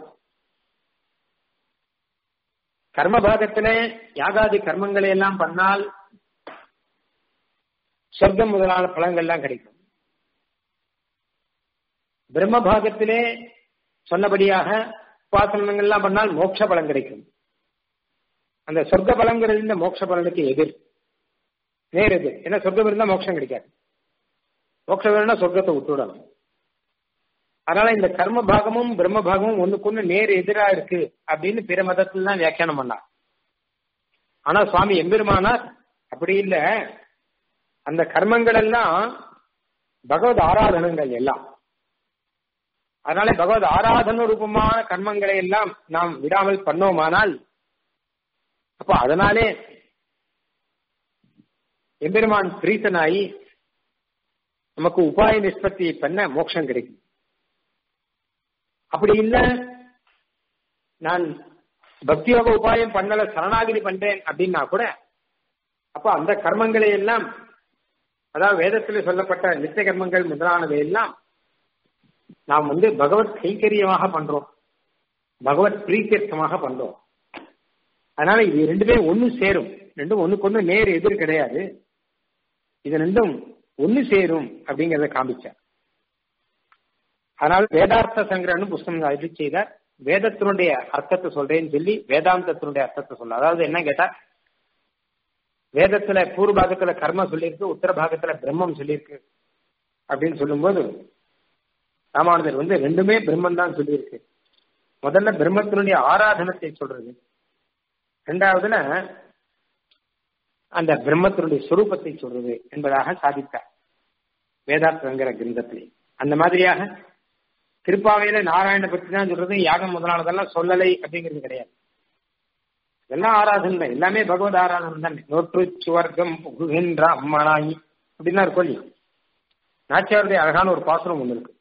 கர்ம பாகத்துல யாகாதி கர்மங்களை எல்லாம் பண்ணால் சொர்க்கம் முதலான பலன்கள்லாம் கிடைக்கும் பிரம்ம பாகத்திலே சொன்னபடியாக உபாசனங்கள்லாம் பண்ணால் மோட்ச பலன் கிடைக்கும் அந்த சொர்க்க பலங்கிறது இந்த மோட்ச பலனுக்கு எதிர் நேர் எதிர் ஏன்னா சொர்க்கம் இருந்தா மோட்சம் கிடைக்காது மோட்சம் வேணும்னா சொர்க்கத்தை விட்டுவிடணும் அதனால இந்த கர்ம பாகமும் பிரம்ம பாகமும் ஒண்ணுக்கு ஒண்ணு நேர் எதிரா இருக்கு அப்படின்னு பிற மதத்துல தான் வியாக்கியானம் பண்ணார் ஆனா சுவாமி எம்பெருமானார் அப்படி இல்ல அந்த கர்மங்கள் எல்லாம் பகவத் ஆராதனங்கள் எல்லாம் அதனால பகவத் ஆராதன ரூபமான கர்மங்களை எல்லாம் நாம் விடாமல் பண்ணோமானால் அப்ப அதனாலே எம்பெருமான் பிரீத்தனாயி நமக்கு உபாய நிஷ்பத்தி பண்ண மோட்சம் கிடைக்கும் அப்படி இல்ல நான் பக்தியோக உபாயம் பண்ணல சரணாகிரி பண்றேன் அப்படின்னா கூட அப்ப அந்த கர்மங்களை எல்லாம் அதாவது வேதத்தில் சொல்லப்பட்ட நித்திய கர்மங்கள் முதலானவை எல்லாம் நாம் வந்து பகவத் கைங்கரியமாக பண்றோம் பகவத் பிரீத்தியர்த்தமாக பண்றோம் அதனால இது ரெண்டுமே ஒண்ணு சேரும் ரெண்டும் ஒண்ணுக்கு ஒண்ணு நேர் எதிர் கிடையாது இது ரெண்டும் ஒண்ணு சேரும் அப்படிங்கறத காமிச்சார் அதனால வேதார்த்த சங்கிரன்னு புஸ்தகம் இது செய்தார் வேதத்தினுடைய அர்த்தத்தை சொல்றேன்னு சொல்லி வேதாந்தத்தினுடைய அர்த்தத்தை சொல்ல அதாவது என்ன கேட்டா வேதத்துல பூர்வ பாகத்துல கர்ம சொல்லியிருக்கு உத்தர பாகத்துல பிரம்மம் சொல்லியிருக்கு அப்படின்னு சொல்லும்போது ராமானுஜர் வந்து ரெண்டுமே பிரம்மன் தான் சொல்லியிருக்கு முதல்ல பிரம்மத்தினுடைய ஆராதனத்தை சொல்றது ரெண்டாவதுல அந்த பிரம்மத்தினுடைய சுரூபத்தை சொல்றது என்பதாக சாதித்தார் வேதார்த்தங்கிற கிரந்தத்திலே அந்த மாதிரியாக திருப்பாவையில நாராயண பத்தி தான் சொல்றது யாகம் முதலானதெல்லாம் சொல்லலை அப்படிங்கிறது கிடையாது இதெல்லாம் ஆராதனை தான் எல்லாமே பகவத் ஆராதனை தான் நோற்று சுவர்க்கம் புகுகின்ற அம்மனாயி அப்படின்னா இருக்கும் இல்லையா நாச்சியாருடைய அழகான ஒரு பாசுரம் ஒண்ணு இருக்கு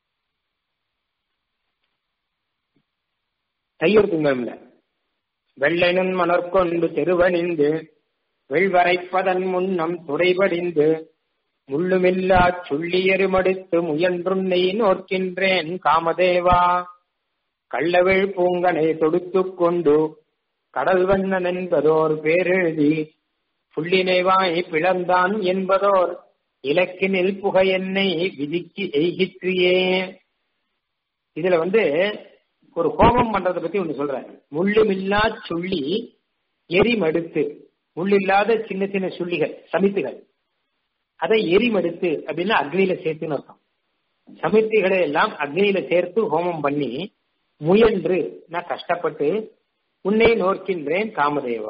தையூர் துங்கம்ல வெள்ளைனும் மலர்கொண்டு தெருவணிந்து வெள்வரைப்பதன் முன்னம் துறைபடிந்து முள்ளுமில்லா சுள்ளியருமடித்து முயன்றுன்னை நோக்கின்றேன் காமதேவா கள்ளவிழ் பூங்கனை தொடுத்துக் கொண்டு கடல் வண்ணன் என்பதோர் பேரெழுதி புள்ளினைவாய் பிளந்தான் என்பதோர் இலக்கினில் புகை என்னை விதிக்கு எய்கிற்றியே இதுல வந்து ஒரு கோபம் பண்றதை பத்தி ஒண்ணு சொல்றேன் முள்ளுமில்லா சுள்ளி எரிமடுத்து முள்ளில்லாத சின்ன சின்ன சுள்ளிகள் சமித்துகள் அதை எரிமடுத்து அப்படின்னா அக்னியில சேர்த்துன்னு அர்த்தம் சமித்திகளை எல்லாம் அக்னியில சேர்த்து ஹோமம் பண்ணி முயன்று நான் கஷ்டப்பட்டு உன்னை நோக்கின்றேன் காமதேவா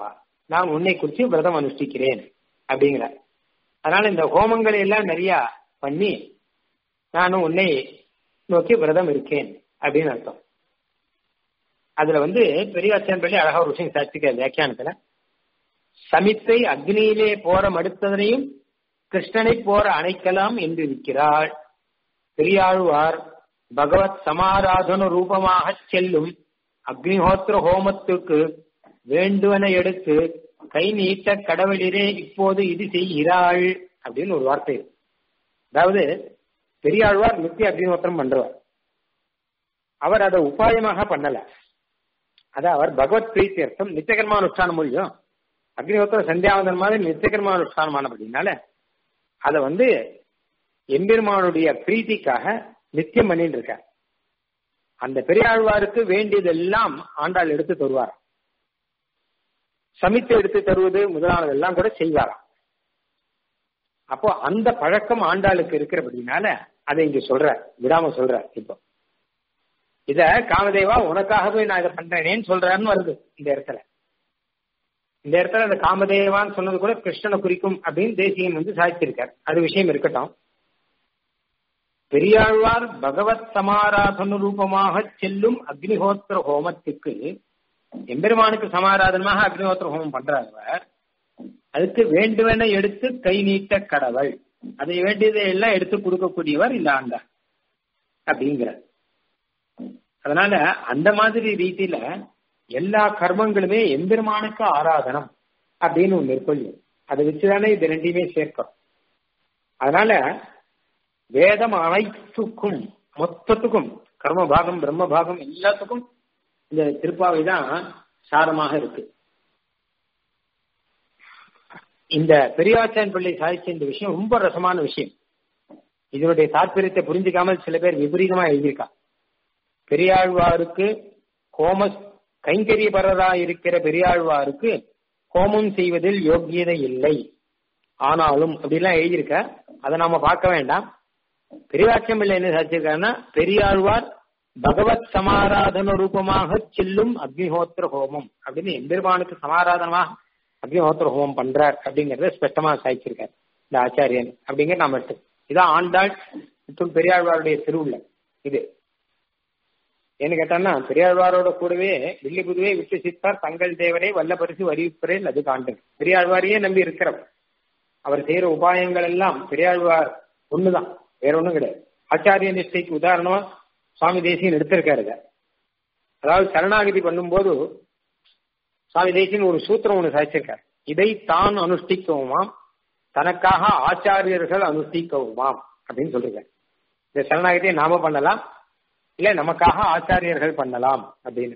நான் உன்னை குறித்து விரதம் அனுஷ்டிக்கிறேன் அப்படிங்கிறார் அதனால இந்த ஹோமங்களை எல்லாம் நிறைய பண்ணி நானும் உன்னை நோக்கி விரதம் இருக்கேன் அப்படின்னு அர்த்தம் அதுல வந்து பெரியாச்சன் பள்ளி அழகா ஒரு விஷயம் சாட்சிக்க வியாக்கியானத்துல சமித்தை அக்னியிலே போற மடுத்ததனையும் கிருஷ்ணனை போற அணைக்கலாம் என்று இருக்கிறாள் பெரியாழ்வார் பகவத் சமாராதன ரூபமாக செல்லும் அக்னிஹோத்திர ஹோமத்துக்கு வேண்டுவன எடுத்து கை நீட்ட கடவுளிலே இப்போது இது செய்கிறாள் அப்படின்னு ஒரு வார்த்தை இருக்கு அதாவது பெரியாழ்வார் நித்திய அக்னிஹோத்திரம் பண்றவர் அவர் அதை உபாயமாக பண்ணல அத அவர் பகவத் பிரீத்தி அர்த்தம் நித்தியகர்மானுஷ்டானம் முடியும் அக்னிஹோத்திரம் சந்தியாவதன் மாதிரி நித்தியகர்மானுஷ்டானம் ஆனபடினால அதை வந்து எம்பெருமானுடைய பிரீத்திக்காக நித்தியம் பண்ணிட்டு இருக்கார் அந்த பெரியாழ்வாருக்கு வேண்டியதெல்லாம் ஆண்டாள் எடுத்து தருவார் சமித்து எடுத்து தருவது முதலானதெல்லாம் கூட செய்வாராம் அப்போ அந்த பழக்கம் ஆண்டாளுக்கு இருக்கிறபடினால அதை இங்க சொல்ற விடாம சொல்ற இப்போ இத காமதேவா உனக்காகவே நான் இதை பண்றேனேன்னு சொல்றாருன்னு வருது இந்த இடத்துல இந்த இடத்துல அந்த காமதேவான்னு சொன்னது கூட கிருஷ்ணனை குறிக்கும் அப்படின்னு தேசியம் வந்து சாதிச்சிருக்கார் அது விஷயம் இருக்கட்டும் பெரியாழ்வார் பகவத் சமாராதன ரூபமாக செல்லும் அக்னிஹோத்திர ஹோமத்துக்கு எம்பெருமானுக்கு சமாராதனமாக அக்னிஹோத்திர ஹோமம் பண்றார் அதுக்கு வேண்டுவன எடுத்து கை நீட்ட கடவுள் அதை வேண்டியதை எல்லாம் எடுத்து கொடுக்கக்கூடியவர் இந்த ஆண்டார் அப்படிங்கிற அதனால அந்த மாதிரி ரீதியில எல்லா கர்மங்களுமே எம்பெருமானுக்கு ஆராதனம் அப்படின்னு ஒண்ணு இருக்கும் அதை வச்சுதானே இது ரெண்டையுமே சேர்க்கிறோம் அதனால வேதம் அனைத்துக்கும் மொத்தத்துக்கும் கர்ம பாகம் பிரம்ம பாகம் எல்லாத்துக்கும் இந்த திருப்பாவை தான் சாரமாக இருக்கு இந்த பெரியாச்சான் பிள்ளை சாதிச்ச இந்த விஷயம் ரொம்ப ரசமான விஷயம் இதனுடைய தாற்பயத்தை புரிஞ்சுக்காமல் சில பேர் விபரீதமா எழுதியிருக்கா பெரியாழ்வாருக்கு ஹோம கைங்கரியபரரா இருக்கிற பெரியாழ்வாருக்கு ஹோமம் செய்வதில் யோக்கியதை இல்லை ஆனாலும் அப்படிலாம் எழுதியிருக்க அதை நாம பார்க்க வேண்டாம் பெரியாட்சம் இல்லை என்ன சாதிச்சிருக்காருன்னா பெரியாழ்வார் பகவத் சமாராதன ரூபமாக செல்லும் அக்னிஹோத்திர ஹோமம் அப்படின்னு எம்பெருமானுக்கு சமாராதனமாக அக்னிஹோத்திர ஹோமம் பண்றார் அப்படிங்கறத ஸ்பஷ்டமா சாதிச்சிருக்காரு இந்த ஆச்சாரியன் அப்படிங்கிற நாம எடுத்து இதான் ஆண்டாள் மற்றும் பெரியாழ்வாருடைய திருவுள்ள இது ஏன்னு கேட்டான்னா பெரியாழ்வாரோட கூடவே வில்லிபுதுவே விட்டு சித்தார் தங்கள் தேவரை வல்ல பரிசு அறிவிப்பரேல் அது காண்டன் பெரியாழ்வாரையே நம்பி இருக்கிறவர் அவர் செய்யற உபாயங்கள் எல்லாம் பெரியாழ்வார் ஒண்ணுதான் வேற ஒண்ணும் கிடையாது ஆச்சாரிய நிஷ்டைக்கு உதாரணமா சுவாமி தேசியன் எடுத்திருக்காரு அதாவது சரணாகதி பண்ணும்போது சுவாமி தேசியன் ஒரு சூத்திரம் ஒண்ணு சாதிச்சிருக்காரு இதை தான் அனுஷ்டிக்கவுமாம் தனக்காக ஆச்சாரியர்கள் அனுஷ்டிக்கவுமாம் அப்படின்னு சொல்லிருக்காரு இந்த சரணாகதியை நாம பண்ணலாம் இல்ல நமக்காக ஆச்சாரியர்கள் பண்ணலாம் அப்படின்னு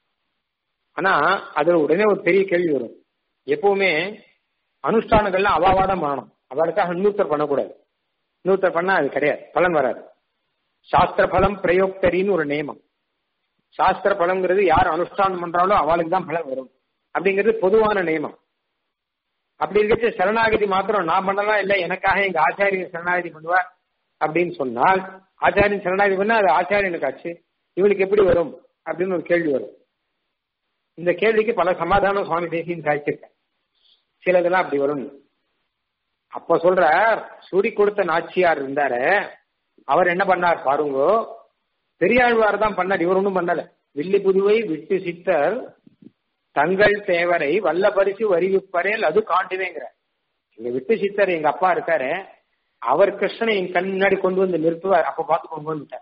ஆனா அதுல உடனே ஒரு பெரிய கேள்வி வரும் எப்பவுமே அனுஷ்டானங்கள்லாம் அவாவாதான் பண்ணணும் அவளுக்காக இன்னொருத்தர் பண்ணக்கூடாது இன்னொருத்தர் பண்ணா அது கிடையாது பலன் வராது சாஸ்திர பலம் பிரயோக்தரின்னு ஒரு நியமம் சாஸ்திர பலம்ங்கிறது யார் அனுஷ்டானம் பண்றாலோ அவளுக்கு தான் பலன் வரும் அப்படிங்கிறது பொதுவான நியமம் அப்படி இருக்கிறது சரணாகதி மாத்திரம் நான் பண்ணலாம் இல்ல எனக்காக எங்க ஆச்சாரியர் சரணாகதி பண்ணுவார் அப்படின்னு சொன்னால் ஆச்சாரியன் சரணாகதி பண்ணா அது ஆச்சாரியனுக்கு ஆச்சு இவனுக்கு எப்படி வரும் அப்படின்னு ஒரு கேள்வி வரும் இந்த கேள்விக்கு பல சமாதானம் சுவாமி தேசியம் சாதிச்சிருக்கேன் சிலதெல்லாம் அப்படி வரும் அப்ப சொல்ற சூடி கொடுத்த நாச்சியார் இருந்தாரு அவர் என்ன பண்ணார் பாருங்கோ பெரியாழ்வார் தான் பண்ணார் இவர் ஒன்றும் பண்ணல வில்லி புதுவை விட்டு சித்தர் தங்கள் தேவரை வல்ல பரிசு வரிவிப்பரேல் அது காண்டுவேங்கிற எங்க விட்டு சித்தர் எங்க அப்பா இருக்காரு அவர் கிருஷ்ணனை என் கண் முன்னாடி கொண்டு வந்து நிறுத்துவார் அப்ப பார்த்து கொண்டு வந்துட்டார்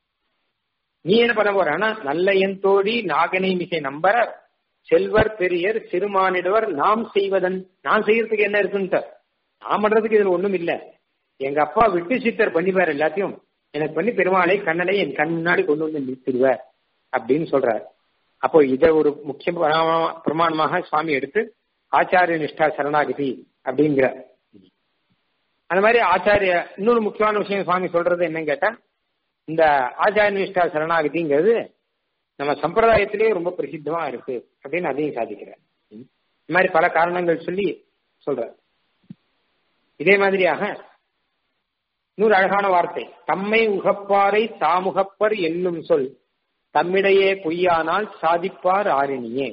நீ என்ன பண்ண போற ஆனா நல்ல என் தோழி நாகனை மிகை நம்பர செல்வர் பெரியர் சிறுமானிடுவர் நாம் செய்வதன் நான் செய்யறதுக்கு என்ன இருக்குன்னு நான் பண்றதுக்கு இதுல ஒண்ணும் இல்ல எங்க அப்பா விட்டு சித்தர் பண்ணிப்பார் எல்லாத்தையும் எனக்கு பண்ணி பெருமாளை கண்ணனை என் கண் முன்னாடி கொண்டு வந்து நிறுத்திடுவார் அப்படின்னு சொல்றார் அப்போ இதை ஒரு முக்கிய பிரமாணமாக சுவாமி எடுத்து ஆச்சாரிய நிஷ்டா சரணாகதி அப்படிங்கிற அந்த மாதிரி ஆச்சாரிய இன்னொரு முக்கியமான விஷயம் சுவாமி சொல்றது என்னன்னு கேட்டா இந்த ஆச்சாரிய நிஷ்டா சரணாகதிங்கிறது நம்ம சம்பிரதாயத்திலேயே ரொம்ப பிரசித்தமா இருக்கு அப்படின்னு அதையும் சாதிக்கிறார் இந்த மாதிரி பல காரணங்கள் சொல்லி சொல்ற இதே மாதிரியாக இன்னொரு அழகான வார்த்தை தம்மை உகப்பாரை தாமுகப்பர் என்னும் சொல் தம்மிடையே பொய்யானால் சாதிப்பார் ஆரிணியே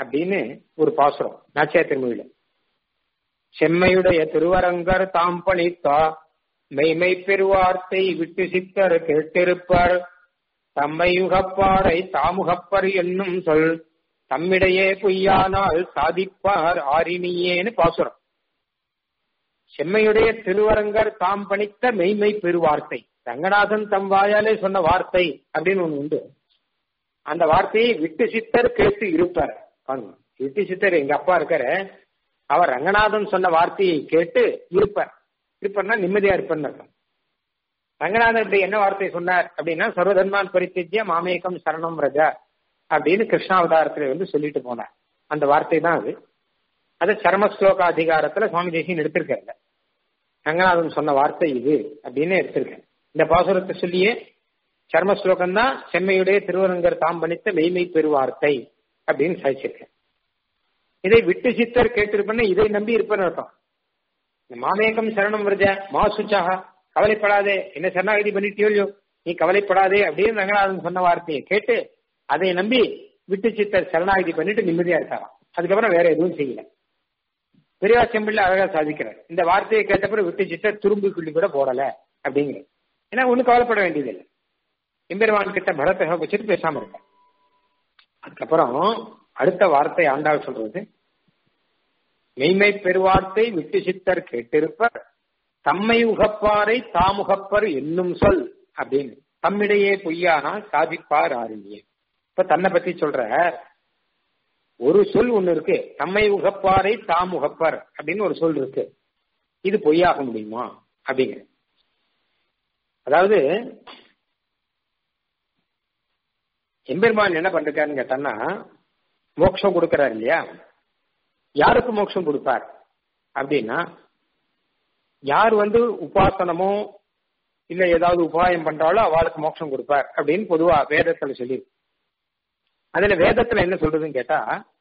அப்படின்னு ஒரு பாசுரம் நாச்சியா திருமொழியில செம்மையுடைய திருவரங்கர் தாம் பணித்தா மெய்மை பெருவார்த்தை விட்டு சித்தர் கேட்டிருப்பர் தம்மை யுகப்பாரை தாமுகப்பர் என்னும் சொல் தம்மிடையே பொய்யானால் சாதிப்பார் ஆரினியேன்னு பாசுரம் செம்மையுடைய திருவரங்கர் தாம் பணித்த மெய்மை பெருவார்த்தை ரங்கநாதன் தம் வாயாலே சொன்ன வார்த்தை அப்படின்னு ஒண்ணு உண்டு அந்த வார்த்தையை விட்டு சித்தர் கேட்டு இருப்பார் பாருங்க விட்டு சித்தர் எங்க அப்பா இருக்காரு அவர் ரங்கநாதன் சொன்ன வார்த்தையை கேட்டு இருப்பார் இருப்பார்னா நிம்மதியா இருப்பார்னு அர்த்தம் ரங்கநாதன் இப்படி என்ன வார்த்தை சொன்னார் அப்படின்னா சர்வதன்மான் பரித்திஜ்ய மாமேகம் சரணம் ரஜா அப்படின்னு கிருஷ்ணாவதாரத்துல வந்து சொல்லிட்டு போனார் அந்த வார்த்தை தான் அது அது சர்ம ஸ்லோக அதிகாரத்துல சுவாமி தேசியன் எடுத்திருக்காரு ரங்கநாதன் சொன்ன வார்த்தை இது அப்படின்னு எடுத்திருக்கேன் இந்த பாசுரத்தை சொல்லியே சர்ம ஸ்லோகம் தான் செம்மையுடைய திருவரங்கர் தாம் பணித்த மெய்மை பெருவார்த்தை அப்படின்னு சாதிச்சிருக்கேன் இதை விட்டு சித்தர் கேட்டிருப்பேன்னு இதை நம்பி இருப்பேன்னு அர்த்தம் மாமேகம் சரணம் விரஜ மா சுச்சாக கவலைப்படாதே என்ன சரணாகதி பண்ணிட்டியோ இல்லையோ நீ கவலைப்படாதே அப்படின்னு ரங்கநாதன் சொன்ன வார்த்தையை கேட்டு அதை நம்பி விட்டு சித்தர் சரணாகதி பண்ணிட்டு நிம்மதியா இருக்காராம் அதுக்கப்புறம் வேற எதுவும் செய்யல பெரியா செம்பிள்ள அழகா சாதிக்கிறார் இந்த வார்த்தையை கேட்டப்பறம் விட்டு சித்தர் துரும்புக்குள்ளி கூட போடல அப்படிங்கிற ஏன்னா ஒண்ணு கவலைப்பட வேண்டியதில்லை எம்பெருமான் கிட்ட பரத்தை வச்சுட்டு பேசாம இருக்க அதுக்கப்புறம் அடுத்த வார்த்தை ஆண்டாள் சொல்றது மெய்மை பெருவார்த்தை விட்டு சித்தர் கேட்டிருப்பர் தம்மை உகப்பாரை தாமுகப்பர் என்னும் சொல் அப்படின்னு தம்மிடையே பொய்யானா சாதிப்பார் ஆரம்பியே இப்ப தன்னை பத்தி சொல்ற ஒரு சொல் ஒண்ணு இருக்கு தம்மை உகப்பாரை தாம் உகப்பர் அப்படின்னு ஒரு சொல் இருக்கு இது பொய்யாக முடியுமா அப்படிங்கிற அதாவது எம்பெருமான் என்ன பண்றாருன்னு கேட்டான்னா மோட்சம் கொடுக்கிறார் இல்லையா யாருக்கு மோட்சம் கொடுப்பார் அப்படின்னா யார் வந்து உபாசனமோ இல்ல ஏதாவது உபாயம் பண்றாலோ அவளுக்கு மோட்சம் கொடுப்பார் அப்படின்னு பொதுவா வேதத்துல சொல்லி அதுல வேதத்துல என்ன சொல்றதுன்னு கேட்டா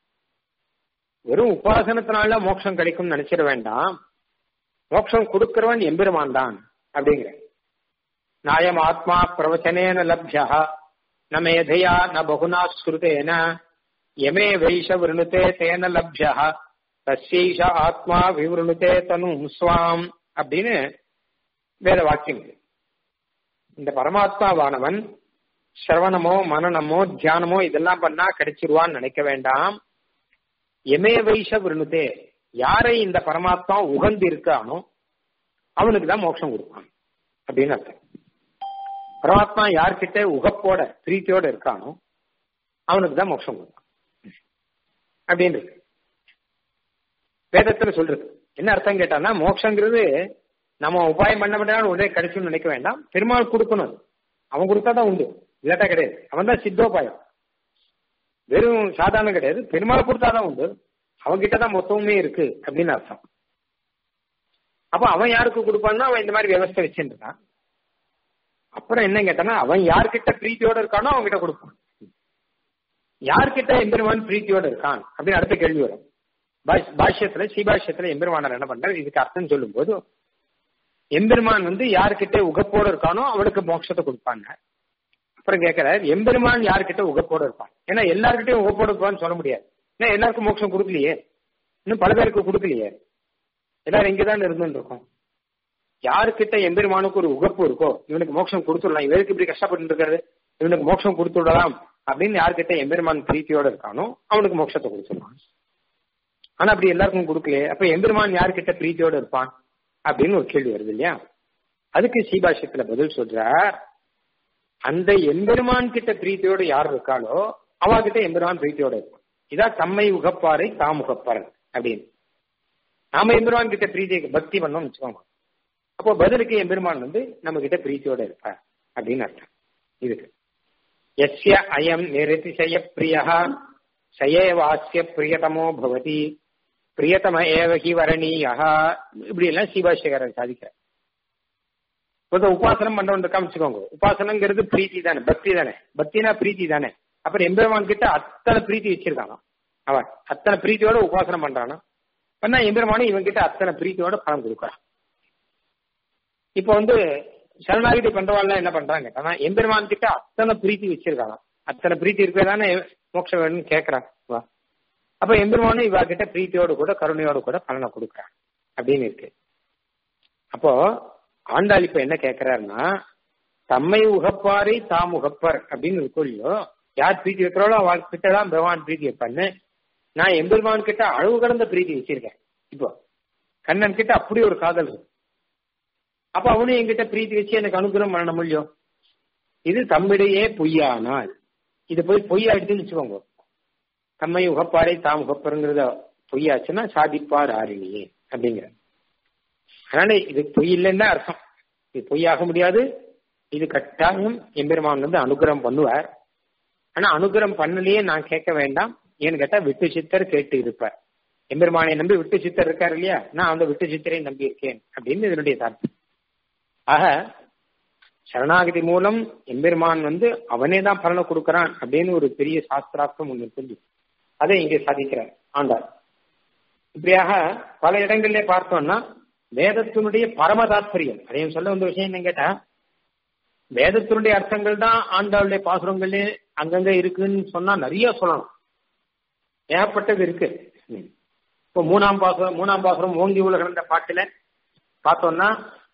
வெறும் உபாசனத்தினால மோட்சம் கிடைக்கும்னு நினைச்சிட வேண்டாம் மோட்சம் கொடுக்கிறவன் எம்பெருமான் தான் அப்படிங்கிற நாயம் ஆத்மா பிரவச்சனேன லப்யா ந மேதையா ந பகுனா ஸ்ருதேன யமே வைஷ விருணுதே தேன லப்யா தஸ்யைஷ ஆத்மா விவருணுதே தனு ஸ்வாம் அப்படின்னு வேத வாக்கியம் இந்த பரமாத்மாவானவன் சிரவணமோ மனநமோ தியானமோ இதெல்லாம் பண்ணா கிடைச்சிருவான்னு நினைக்க வேண்டாம் எமே வைஷ விருணுதே யாரை இந்த பரமாத்மா உகந்து இருக்கானோ அவனுக்கு தான் மோட்சம் கொடுப்பான் அப்படின்னு அர்த்தம் பரமாத்மா யார்கிட்ட உகப்போட பிரீத்தியோட இருக்கானோ அவனுக்கு தான் மோட்சம் கொடுப்பான் அப்படின்னு இருக்கு வேதத்துல சொல்றது என்ன அர்த்தம் கேட்டான்னா மோட்சங்கிறது நம்ம உபாயம் பண்ண பண்ணாலும் உடனே கிடைச்சுன்னு நினைக்க வேண்டாம் பெருமாள் கொடுக்கணும் அவன் கொடுத்தாதான் உண்டு இல்லாட்டா கிடையாது அவன் தான் சித்தோபாயம் வெறும் சாதாரணம் கிடையாது பெருமாள் கொடுத்தாதான் உண்டு அவன்கிட்ட தான் மொத்தமுமே இருக்கு அப்படின்னு அர்த்தம் அப்ப அவன் யாருக்கு கொடுப்பான்னா அவன் இந்த மாதிரி வியவஸ்தை வச்சுருக்கான் அப்புறம் என்ன கேட்டானா அவன் யார்கிட்ட பிரீத்தியோட இருக்கானோ அவன்கிட்ட கொடுப்பான் யார்கிட்ட எம்பெருமான் பிரீத்தியோட இருக்கான் அப்படின்னு அடுத்த கேள்வி வரும் பாஷ்யத்துல ஸ்ரீபாஷ்யத்துல எம்பெருமானார் என்ன பண்றாரு இதுக்கு அர்த்தம் சொல்லும் போது எம்பெருமான் வந்து யாருக்கிட்ட உகப்போடு இருக்கானோ அவனுக்கு மோட்சத்தை கொடுப்பாங்க அப்புறம் கேட்கிறார் எம்பெருமான் யாருக்கிட்ட உகப்போடு இருப்பான் ஏன்னா எல்லாருக்கிட்டையும் உகப்போடு இருப்பான்னு சொல்ல முடியாது ஏன்னா எல்லாருக்கும் மோட்சம் கொடுக்கலையே இன்னும் பல பேருக்கு கொடுக்கலையே எல்லாரும் இங்கதான் இருந்துட்டு இருக்கோம் யாருக்கிட்ட எம்பெருமானுக்கு ஒரு உகப்பு இருக்கோ இவனுக்கு மோட்சம் கொடுத்துடலாம் இவருக்கு இப்படி கஷ்டப்பட்டு இருக்காரு இவனுக்கு மோட்சம் கொடுத்து விடலாம் அப்படின்னு யாருக்கிட்ட எம்பெருமான் பிரீத்தியோட இருக்கானோ அவனுக்கு மோட்சத்தை கொடுத்துடலாம் ஆனா அப்படி எல்லாருக்கும் கொடுக்கலையே அப்ப எம்பெருமான் யாருக்கிட்ட பிரீத்தியோட இருப்பான் அப்படின்னு ஒரு கேள்வி வருது இல்லையா அதுக்கு சீபாஷத்துல பதில் சொல்றார் அந்த எம்பெருமான் கிட்ட பிரீத்தியோட யார் இருக்காளோ அவகிட்ட எம்பெருமான் பிரீத்தியோட இருக்கும் இதான் தம்மை உகப்பாரை தாம் உகப்பாரன் அப்படின்னு நாம எம்பெருமான் கிட்ட பிரீத்தி பக்தி பண்ணோம்னு வச்சுக்கோங்க அப்போ பதிலுக்கு எம்பெருமான் வந்து நம்ம கிட்ட பிரீத்தியோட இருப்பார் அப்படின்னு அர்த்தம் இதுக்கு எஸ்ய அயம் நிரதிசய பிரியா சயேவாசிய பிரியதமோ பவதி பிரியதம ஏவகி வரணீயா இப்படி எல்லாம் சீபாஷேகரன் சாதிக்கிறார் இப்போ உபாசனம் பண்றவன் இருக்கா வச்சுக்கோங்க உபாசனங்கிறது பிரீத்தி தானே பக்தி தானே பக்தினா பிரீத்தி தானே அப்புறம் எம்பெருமான் கிட்ட அத்தனை பிரீத்தி வச்சிருக்கானா அவன் அத்தனை பிரீத்தியோட உபாசனம் பண்றானா பண்ணா எம்பெருமானும் இவன் கிட்ட அத்தனை பிரீத்தியோட பணம் கொடுக்குறான் இப்போ வந்து சரணாகிதி பண்றவாள்லாம் என்ன பண்றாங்க ஆனா எம்பெருமான் கிட்ட அத்தனை பிரீத்தி வச்சிருக்காங்க அத்தனை பிரீத்தி இருக்கே தானே மோட்சம் வேணும்னு கேட்கறான் வா அப்ப எம்பெருமானும் இவா கிட்ட பிரீத்தியோடு கூட கருணையோடு கூட பலனை கொடுக்குறான் அப்படின்னு இருக்கு அப்போ ஆண்டாள் இப்ப என்ன கேட்கிறாருன்னா தம்மை உகப்பாரை தாம் உகப்பர் அப்படின்னு இருக்கும் இல்லையோ யார் பிரீத்தி வைக்கிறாளோ அவள் கிட்ட தான் பகவான் பிரீத்தி வைப்பான்னு நான் எம்பெருமான் கிட்ட அளவு கடந்த பிரீத்தி வச்சிருக்கேன் இப்போ கண்ணன் கிட்ட அப்படி ஒரு காதல் இருக்கு அப்ப அவனும் என்கிட்ட பிரீத்தி வச்சு எனக்கு அனுகிரகம் பண்ண முடியும் இது தம்மிடையே பொய்யானால் இது போய் பொய்யாயிடுதுன்னு வச்சுக்கோங்க தம்மை உகப்பாரை தாம் உகப்பருங்கிறத பொய்யாச்சுன்னா சாதிப்பார் ஆரிணியே அப்படிங்கிற அதனால இது பொய் இல்லைன்னு அர்த்தம் இது பொய்யாக முடியாது இது கட்டாயம் எம்பெருமான் வந்து அனுகிரகம் பண்ணுவார் ஆனா அனுகிரகம் பண்ணலையே நான் கேட்க வேண்டாம் ஏன்னு கேட்டா விட்டு சித்தர் கேட்டு இருப்பார் எம்பெருமானை நம்பி விட்டு சித்தர் இருக்காரு இல்லையா நான் அந்த விட்டு சித்தரை நம்பி இருக்கேன் அப்படின்னு இதனுடைய தாற்பயம் ஆக சரணாகதி மூலம் எம்பெருமான் வந்து அவனே தான் பலனை கொடுக்கறான் அப்படின்னு ஒரு பெரிய சாஸ்திரார்த்தம் ஒன்று சொல்லி அதை இங்கே சாதிக்கிறார் ஆண்டார் இப்படியாக பல இடங்களிலே பார்த்தோம்னா வேதத்தினுடைய பரம தாத்பரியம் அதையும் சொல்ல வந்த விஷயம் என்ன கேட்டா வேதத்தினுடைய அர்த்தங்கள் தான் ஆண்டாளுடைய பாசுரங்களே அங்கங்க இருக்குன்னு சொன்னா நிறைய சொல்லணும் ஏகப்பட்டது இருக்கு இப்போ மூணாம் பாசுரம் மூணாம் பாசுரம் ஓங்கி உலகிற பாட்டுல பார்த்தோம்னா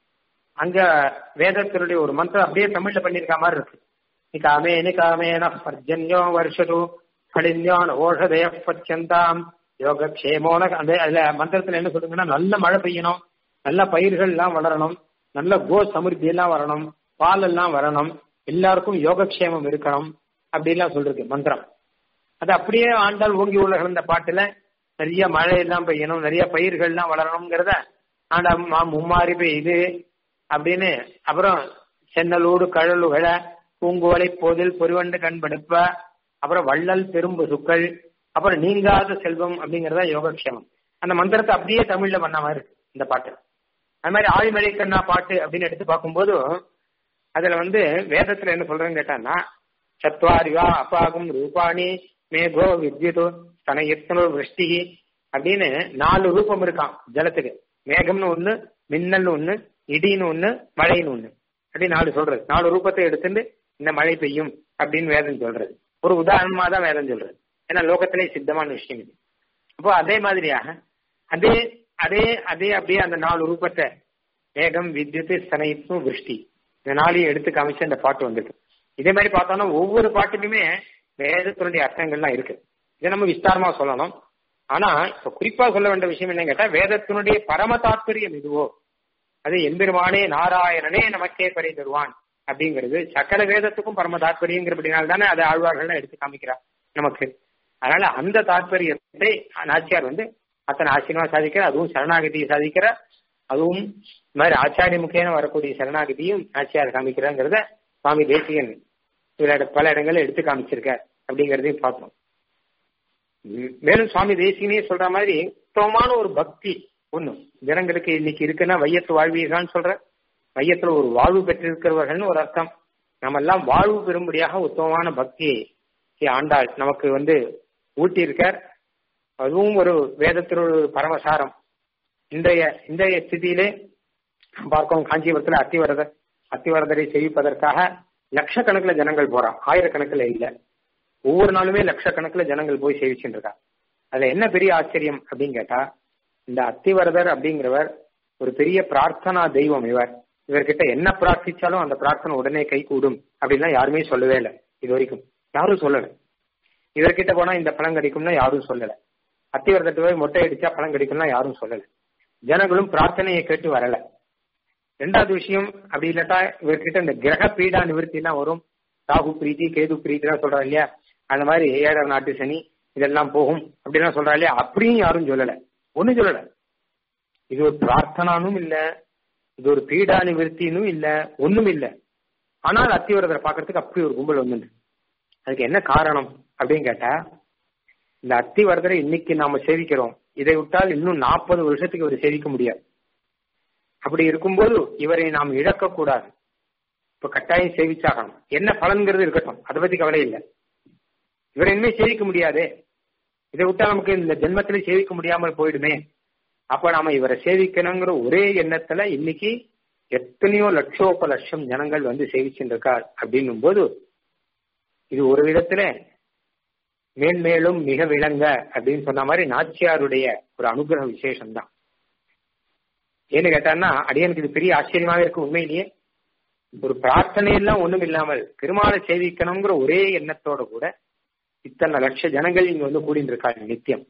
அங்க வேதத்தினுடைய ஒரு மந்திரம் அப்படியே தமிழ்ல பண்ணிருக்க மாதிரி இருக்கு நிகாமே நிகாமேன பர்ஜன்யோ வருஷது கடின்யோன் ஓஷதய பச்சந்தாம் யோகக்ஷேமோன அந்த அதுல மந்திரத்துல என்ன சொல்லுங்கன்னா நல்ல மழை பெய்யணும் நல்ல பயிர்கள் எல்லாம் வளரணும் நல்ல கோ சமிருத்தி எல்லாம் வரணும் பால் எல்லாம் வரணும் எல்லாருக்கும் யோகக்ஷேமம் இருக்கணும் அப்படின்லாம் சொல்றது மந்திரம் அது அப்படியே ஆண்டாள் ஓங்கி உள்ள கிடந்த பாட்டுல நிறைய மழை எல்லாம் பெய்யணும் நிறைய பயிர்கள் எல்லாம் வளரணுங்கிறத ஆண்டா மும்மாறி பெய்யுது அப்படின்னு அப்புறம் சென்னலூடு கழலுகள பூங்குவலை போதில் பொறிவண்டு கண்படுப்ப அப்புறம் வள்ளல் பெரும் சுக்கள் அப்புறம் நீங்காத செல்வம் அப்படிங்கறதா யோகக்ஷேமம் அந்த மந்திரத்தை அப்படியே தமிழ்ல பண்ண மாதிரி இருக்கு இந்த பாட்டு அது மாதிரி ஆழிமலை கண்ணா பாட்டு அப்படின்னு எடுத்து பார்க்கும்போது அதுல வந்து வேதத்துல என்ன சொல்றேன்னு கேட்டான்னா சத்வாரிவா அப்பாகும் ரூபாணி மேகோ வித்யுதோ தனயத்தனோ விருஷ்டி அப்படின்னு நாலு ரூபம் இருக்கான் ஜலத்துக்கு மேகம்னு ஒண்ணு மின்னல்னு ஒண்ணு இடின்னு ஒண்ணு மழைன்னு ஒண்ணு அப்படி நாலு சொல்றது நாலு ரூபத்தை எடுத்துட்டு இந்த மழை பெய்யும் அப்படின்னு வேதம் சொல்றது ஒரு உதாரணமா தான் வேதம் சொல்றது ஏன்னா லோகத்திலே சித்தமான விஷயம் இது அப்போ அதே மாதிரியாக அதே அதே அதே அப்படியே அந்த நாலு ரூபத்தை மேகம் வித்யுத் சனயிப்பு விருஷ்டி இந்த நாளையும் எடுத்து காமிச்சு அந்த பாட்டு வந்துட்டு இதே மாதிரி பார்த்தோம்னா ஒவ்வொரு பாட்டுக்குமே வேதத்தினுடைய அர்த்தங்கள்லாம் இருக்கு இதை நம்ம விஸ்தாரமா சொல்லணும் ஆனா இப்ப குறிப்பா சொல்ல வேண்டிய விஷயம் என்னன்னு கேட்டா வேதத்தினுடைய பரம தாத்பரியம் இதுவோ அது எம்பெருமானே நாராயணனே நமக்கே பறை தருவான் அப்படிங்கிறது சக்கர வேதத்துக்கும் பரம தாத்பரியங்கிறபடினால தானே அதை ஆழ்வார்கள்லாம் எடுத்து காமிக்கிறார் நமக்கு அதனால அந்த தாத்பரியத்தை நாச்சியார் வந்து அத்தனை ஆச்சரியமா சாதிக்கிறார் அதுவும் சரணாகதியை சாதிக்கிறார் அதுவும் இந்த மாதிரி ஆச்சாரிய முக்கியம் வரக்கூடிய சரணாகதியும் நாச்சியார் காமிக்கிறாங்கிறத சுவாமி தேசிகன் சில பல இடங்களில் எடுத்து காமிச்சிருக்கார் அப்படிங்கறதையும் பார்த்தோம் மேலும் சுவாமி தேசிகனே சொல்ற மாதிரி உத்தமமான ஒரு பக்தி ஒண்ணு ஜனங்களுக்கு இன்னைக்கு இருக்குன்னா வையத்து வாழ்வீர்கள்னு சொல்ற வையத்துல ஒரு வாழ்வு பெற்றிருக்கிறவர்கள்னு ஒரு அர்த்தம் நம்ம எல்லாம் வாழ்வு பெறும்படியாக உத்தமமான பக்தியை ஆண்டாள் நமக்கு வந்து ஊட்டி இருக்கார் அதுவும் ஒரு வேதத்தில் ஒரு பரமசாரம் இன்றைய இன்றைய ஸ்திதியிலே பார்க்கோம் காஞ்சிபுரத்துல அத்திவரதர் அத்திவரதரை செய்விப்பதற்காக லட்சக்கணக்கில் ஜனங்கள் போறான் ஆயிரக்கணக்கில் இல்ல ஒவ்வொரு நாளுமே லட்சக்கணக்கில் ஜனங்கள் போய் சேவிச்சுட்டு இருக்கா அதுல என்ன பெரிய ஆச்சரியம் அப்படின்னு கேட்டா இந்த அத்திவரதர் அப்படிங்கிறவர் ஒரு பெரிய பிரார்த்தனா தெய்வம் இவர் இவர்கிட்ட என்ன பிரார்த்திச்சாலும் அந்த பிரார்த்தனை உடனே கை கூடும் அப்படின்லாம் யாருமே சொல்லவே இல்லை இது வரைக்கும் யாரும் சொல்லல இவர்கிட்ட போனா இந்த பழம் கிடைக்கும்னா யாரும் சொல்லல அத்திவரதட்டு போய் மொட்டை அடிச்சா பழம் கிடைக்கும்னா யாரும் சொல்லல ஜனங்களும் பிரார்த்தனையை கேட்டு வரல ரெண்டாவது விஷயம் அப்படி இல்லாட்டா இவர்கிட்ட இந்த கிரக பீடா நிவர்த்தி எல்லாம் வரும் ராகு பிரீத்தி கேது பிரீத்தி எல்லாம் சொல்றா இல்லையா அந்த மாதிரி ஏழர் நாட்டு சனி இதெல்லாம் போகும் அப்படிலாம் சொல்றா இல்லையா அப்படியும் யாரும் சொல்லல ஒண்ணும் சொல்லல இது ஒரு பிரார்த்தனானும் இல்ல இது ஒரு பீடா நிவர்த்தினும் இல்ல ஒண்ணும் இல்ல ஆனால் அத்திவரதரை பாக்குறதுக்கு அப்படி ஒரு கும்பல் வந்து அதுக்கு என்ன காரணம் அப்படின்னு கேட்டா இந்த அத்திவரதரை இன்னைக்கு நாம சேவிக்கிறோம் இதை விட்டால் இன்னும் நாற்பது வருஷத்துக்கு இவர் சேவிக்க முடியாது அப்படி இருக்கும்போது இவரை நாம் இழக்க கூடாது இப்ப கட்டாயம் சேவிச்சாகணும் என்ன பலன்கிறது இருக்கட்டும் அதை பத்தி கவலை இல்லை இவரை இனிமே சேவிக்க முடியாதே இதை விட்டா நமக்கு இந்த ஜென்மத்திலே சேவிக்க முடியாமல் போயிடுமே அப்ப நாம இவரை சேவிக்கணுங்கிற ஒரே எண்ணத்துல இன்னைக்கு எத்தனையோ லட்சோப்ப லட்சம் ஜனங்கள் வந்து சேவிச்சுட்டு இருக்கார் அப்படின்னும் போது இது ஒரு விதத்துல மேன்மேலும் மிக விளங்க அப்படின்னு சொன்ன மாதிரி நாச்சியாருடைய ஒரு அனுகிரக விசேஷம் தான் ஏன்னு கேட்டான்னா அடியனுக்கு இது பெரிய ஆச்சரியமாக இருக்கு உண்மையிலேயே ஒரு பிரார்த்தனை எல்லாம் ஒண்ணும் இல்லாமல் பெருமாளை சேவிக்கணுங்கிற ஒரே எண்ணத்தோட கூட இத்தனை லட்ச ஜனங்கள் இங்க வந்து கூடிட்டு இருக்காங்க நித்தியம்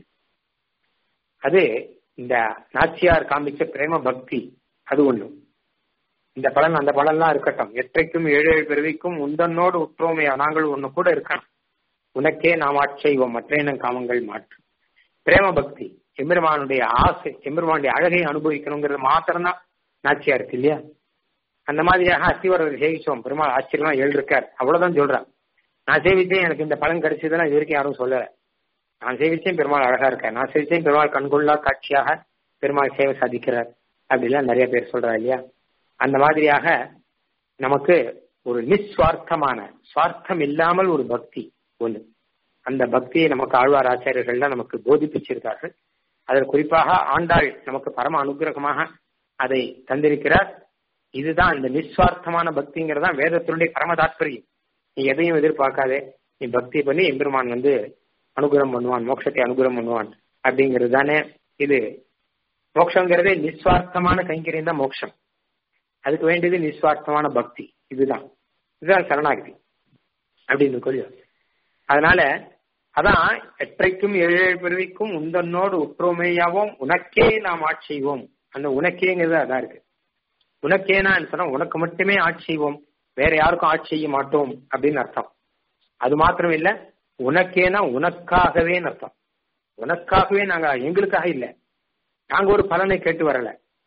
அது இந்த நாச்சியார் காமிச்ச பிரேம பக்தி அது ஒண்ணு இந்த பலன் அந்த பலன்லாம் இருக்கட்டும் எற்றைக்கும் ஏழு ஏழு பிறவிக்கும் உந்தன்னோடு உற்றோமையா நாங்கள் ஒண்ணு கூட இருக்கணும் உனக்கே நாம் ஆட்செய்வோம் மற்ற காமங்கள் மாற்று பிரேம பக்தி எம்பெருமானுடைய ஆசை எம்பெருமானுடைய அழகை அனுபவிக்கணுங்கிறது மாத்திரம்தான் நாச்சியா இருக்கு இல்லையா அந்த மாதிரியாக அத்திவரர் சேவிச்சோம் பெருமாள் ஆச்சரியமா ஏழு இருக்கார் அவ்வளவுதான் சொல்றான் நான் சேவிச்சேன் எனக்கு இந்த பலன் கிடைச்சதுன்னா இது வரைக்கும் யாரும் சொல்லல நான் சேவிச்சேன் பெருமாள் அழகா இருக்கார் நான் சேவிச்சேன் பெருமாள் கண்கொள்ளா காட்சியாக பெருமாள் சேவை சாதிக்கிறார் அப்படிலாம் நிறைய பேர் சொல்றா இல்லையா அந்த மாதிரியாக நமக்கு ஒரு நிஸ்வார்த்தமான சுவார்த்தம் இல்லாமல் ஒரு பக்தி ஒன்று அந்த பக்தியை நமக்கு ஆழ்வார் ஆச்சாரியர்கள்லாம் நமக்கு போதிப்பிச்சிருக்கார்கள் அதில் குறிப்பாக ஆண்டாள் நமக்கு பரம அனுகிரகமாக அதை தந்திருக்கிறார் இதுதான் இந்த நிஸ்வார்த்தமான பக்திங்கிறது தான் வேதத்தினுடைய பரம தாற்பயம் நீ எதையும் எதிர்பார்க்காதே நீ பக்தி பண்ணி எம்பெருமான் வந்து அனுகிரகம் பண்ணுவான் மோட்சத்தை அனுகிரகம் பண்ணுவான் அப்படிங்கிறது தானே இது மோட்சங்கிறதே நிஸ்வார்த்தமான கைங்கரியம் தான் மோட்சம் அதுக்கு வேண்டியது நிஸ்வார்த்தமான பக்தி இதுதான் இதுதான் சரணாகதி அப்படின்னு கொள்ளியோ அதனால அதான் எற்றைக்கும் ஏழு ஏழு பிறவிக்கும் உந்தன்னோடு உற்றோமேயாவோம் உனக்கே நாம் ஆட்சி செய்வோம் அந்த உனக்கேங்கிறது அதான் இருக்கு உனக்கேனா சொன்னா உனக்கு மட்டுமே ஆட்சி செய்வோம் வேற யாருக்கும் ஆட்சி செய்ய மாட்டோம் அப்படின்னு அர்த்தம் அது மாத்திரம் இல்ல உனக்கேனா உனக்காகவே அர்த்தம் உனக்காகவே நாங்க எங்களுக்காக இல்ல நாங்க ஒரு பலனை கேட்டு வரல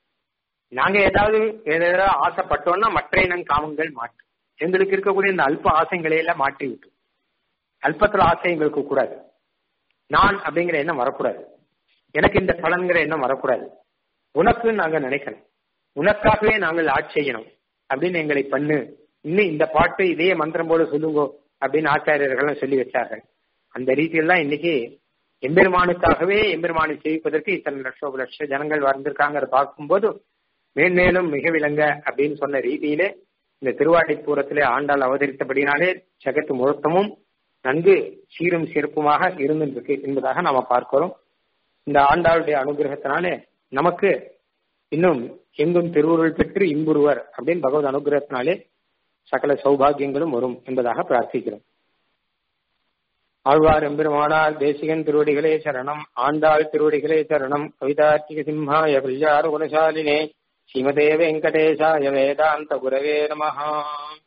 நாங்க ஏதாவது ஏதாவது ஆசைப்பட்டோம்னா மற்ற இனம் காமங்கள் மாற்று எங்களுக்கு இருக்கக்கூடிய இந்த அல்ப ஆசைகளை எல்லாம் மாற்றி விட்டு அல்பத்துல ஆசை எங்களுக்கு கூடாது நான் அப்படிங்கிற எண்ணம் வரக்கூடாது எனக்கு இந்த பலன்கிற எண்ணம் வரக்கூடாது உனக்கு நாங்க நினைக்கணும் உனக்காகவே நாங்கள் ஆட்சி செய்யணும் அப்படின்னு எங்களை பண்ணு இன்னும் இந்த பாட்டு இதே மந்திரம் போல சொல்லுங்கோ அப்படின்னு ஆச்சாரியர்கள் சொல்லி வச்சார்கள் அந்த ரீதியில் தான் இன்னைக்கு எம்பெருமானுக்காகவே எம்பெருமானை செய்விப்பதற்கு இத்தனை லட்சம் லட்ச ஜனங்கள் வந்திருக்காங்க பார்க்கும்போது மேன்மேலும் மிக விளங்க அப்படின்னு சொன்ன ரீதியிலே இந்த திருவாட்டிப்பூரத்திலே ஆண்டாள் அவதரித்தபடினாலே ஜெகத்து முழுத்தமும் நன்கு சீரும் சிறப்புமாக இருந்திருக்கு என்பதாக நாம பார்க்கிறோம் இந்த ஆண்டாளுடைய அனுகிரகத்தினாலே நமக்கு இன்னும் எங்கும் திருவுருள் பெற்று இன்புறுவர் அப்படின்னு பகவத் அனுகிரகத்தினாலே சகல சௌபாகியங்களும் வரும் என்பதாக பிரார்த்திக்கிறோம் ஆழ்வார் எம்பெருமானார் தேசிகன் திருவடிகளே சரணம் ஆண்டாள் திருவடிகளே சரணம் கவிதார்த்திக சிம்ஹாய கல்யாண குணசாலினே ஸ்ரீமதே வெங்கடேசாய வேதாந்த குரவே நமஹா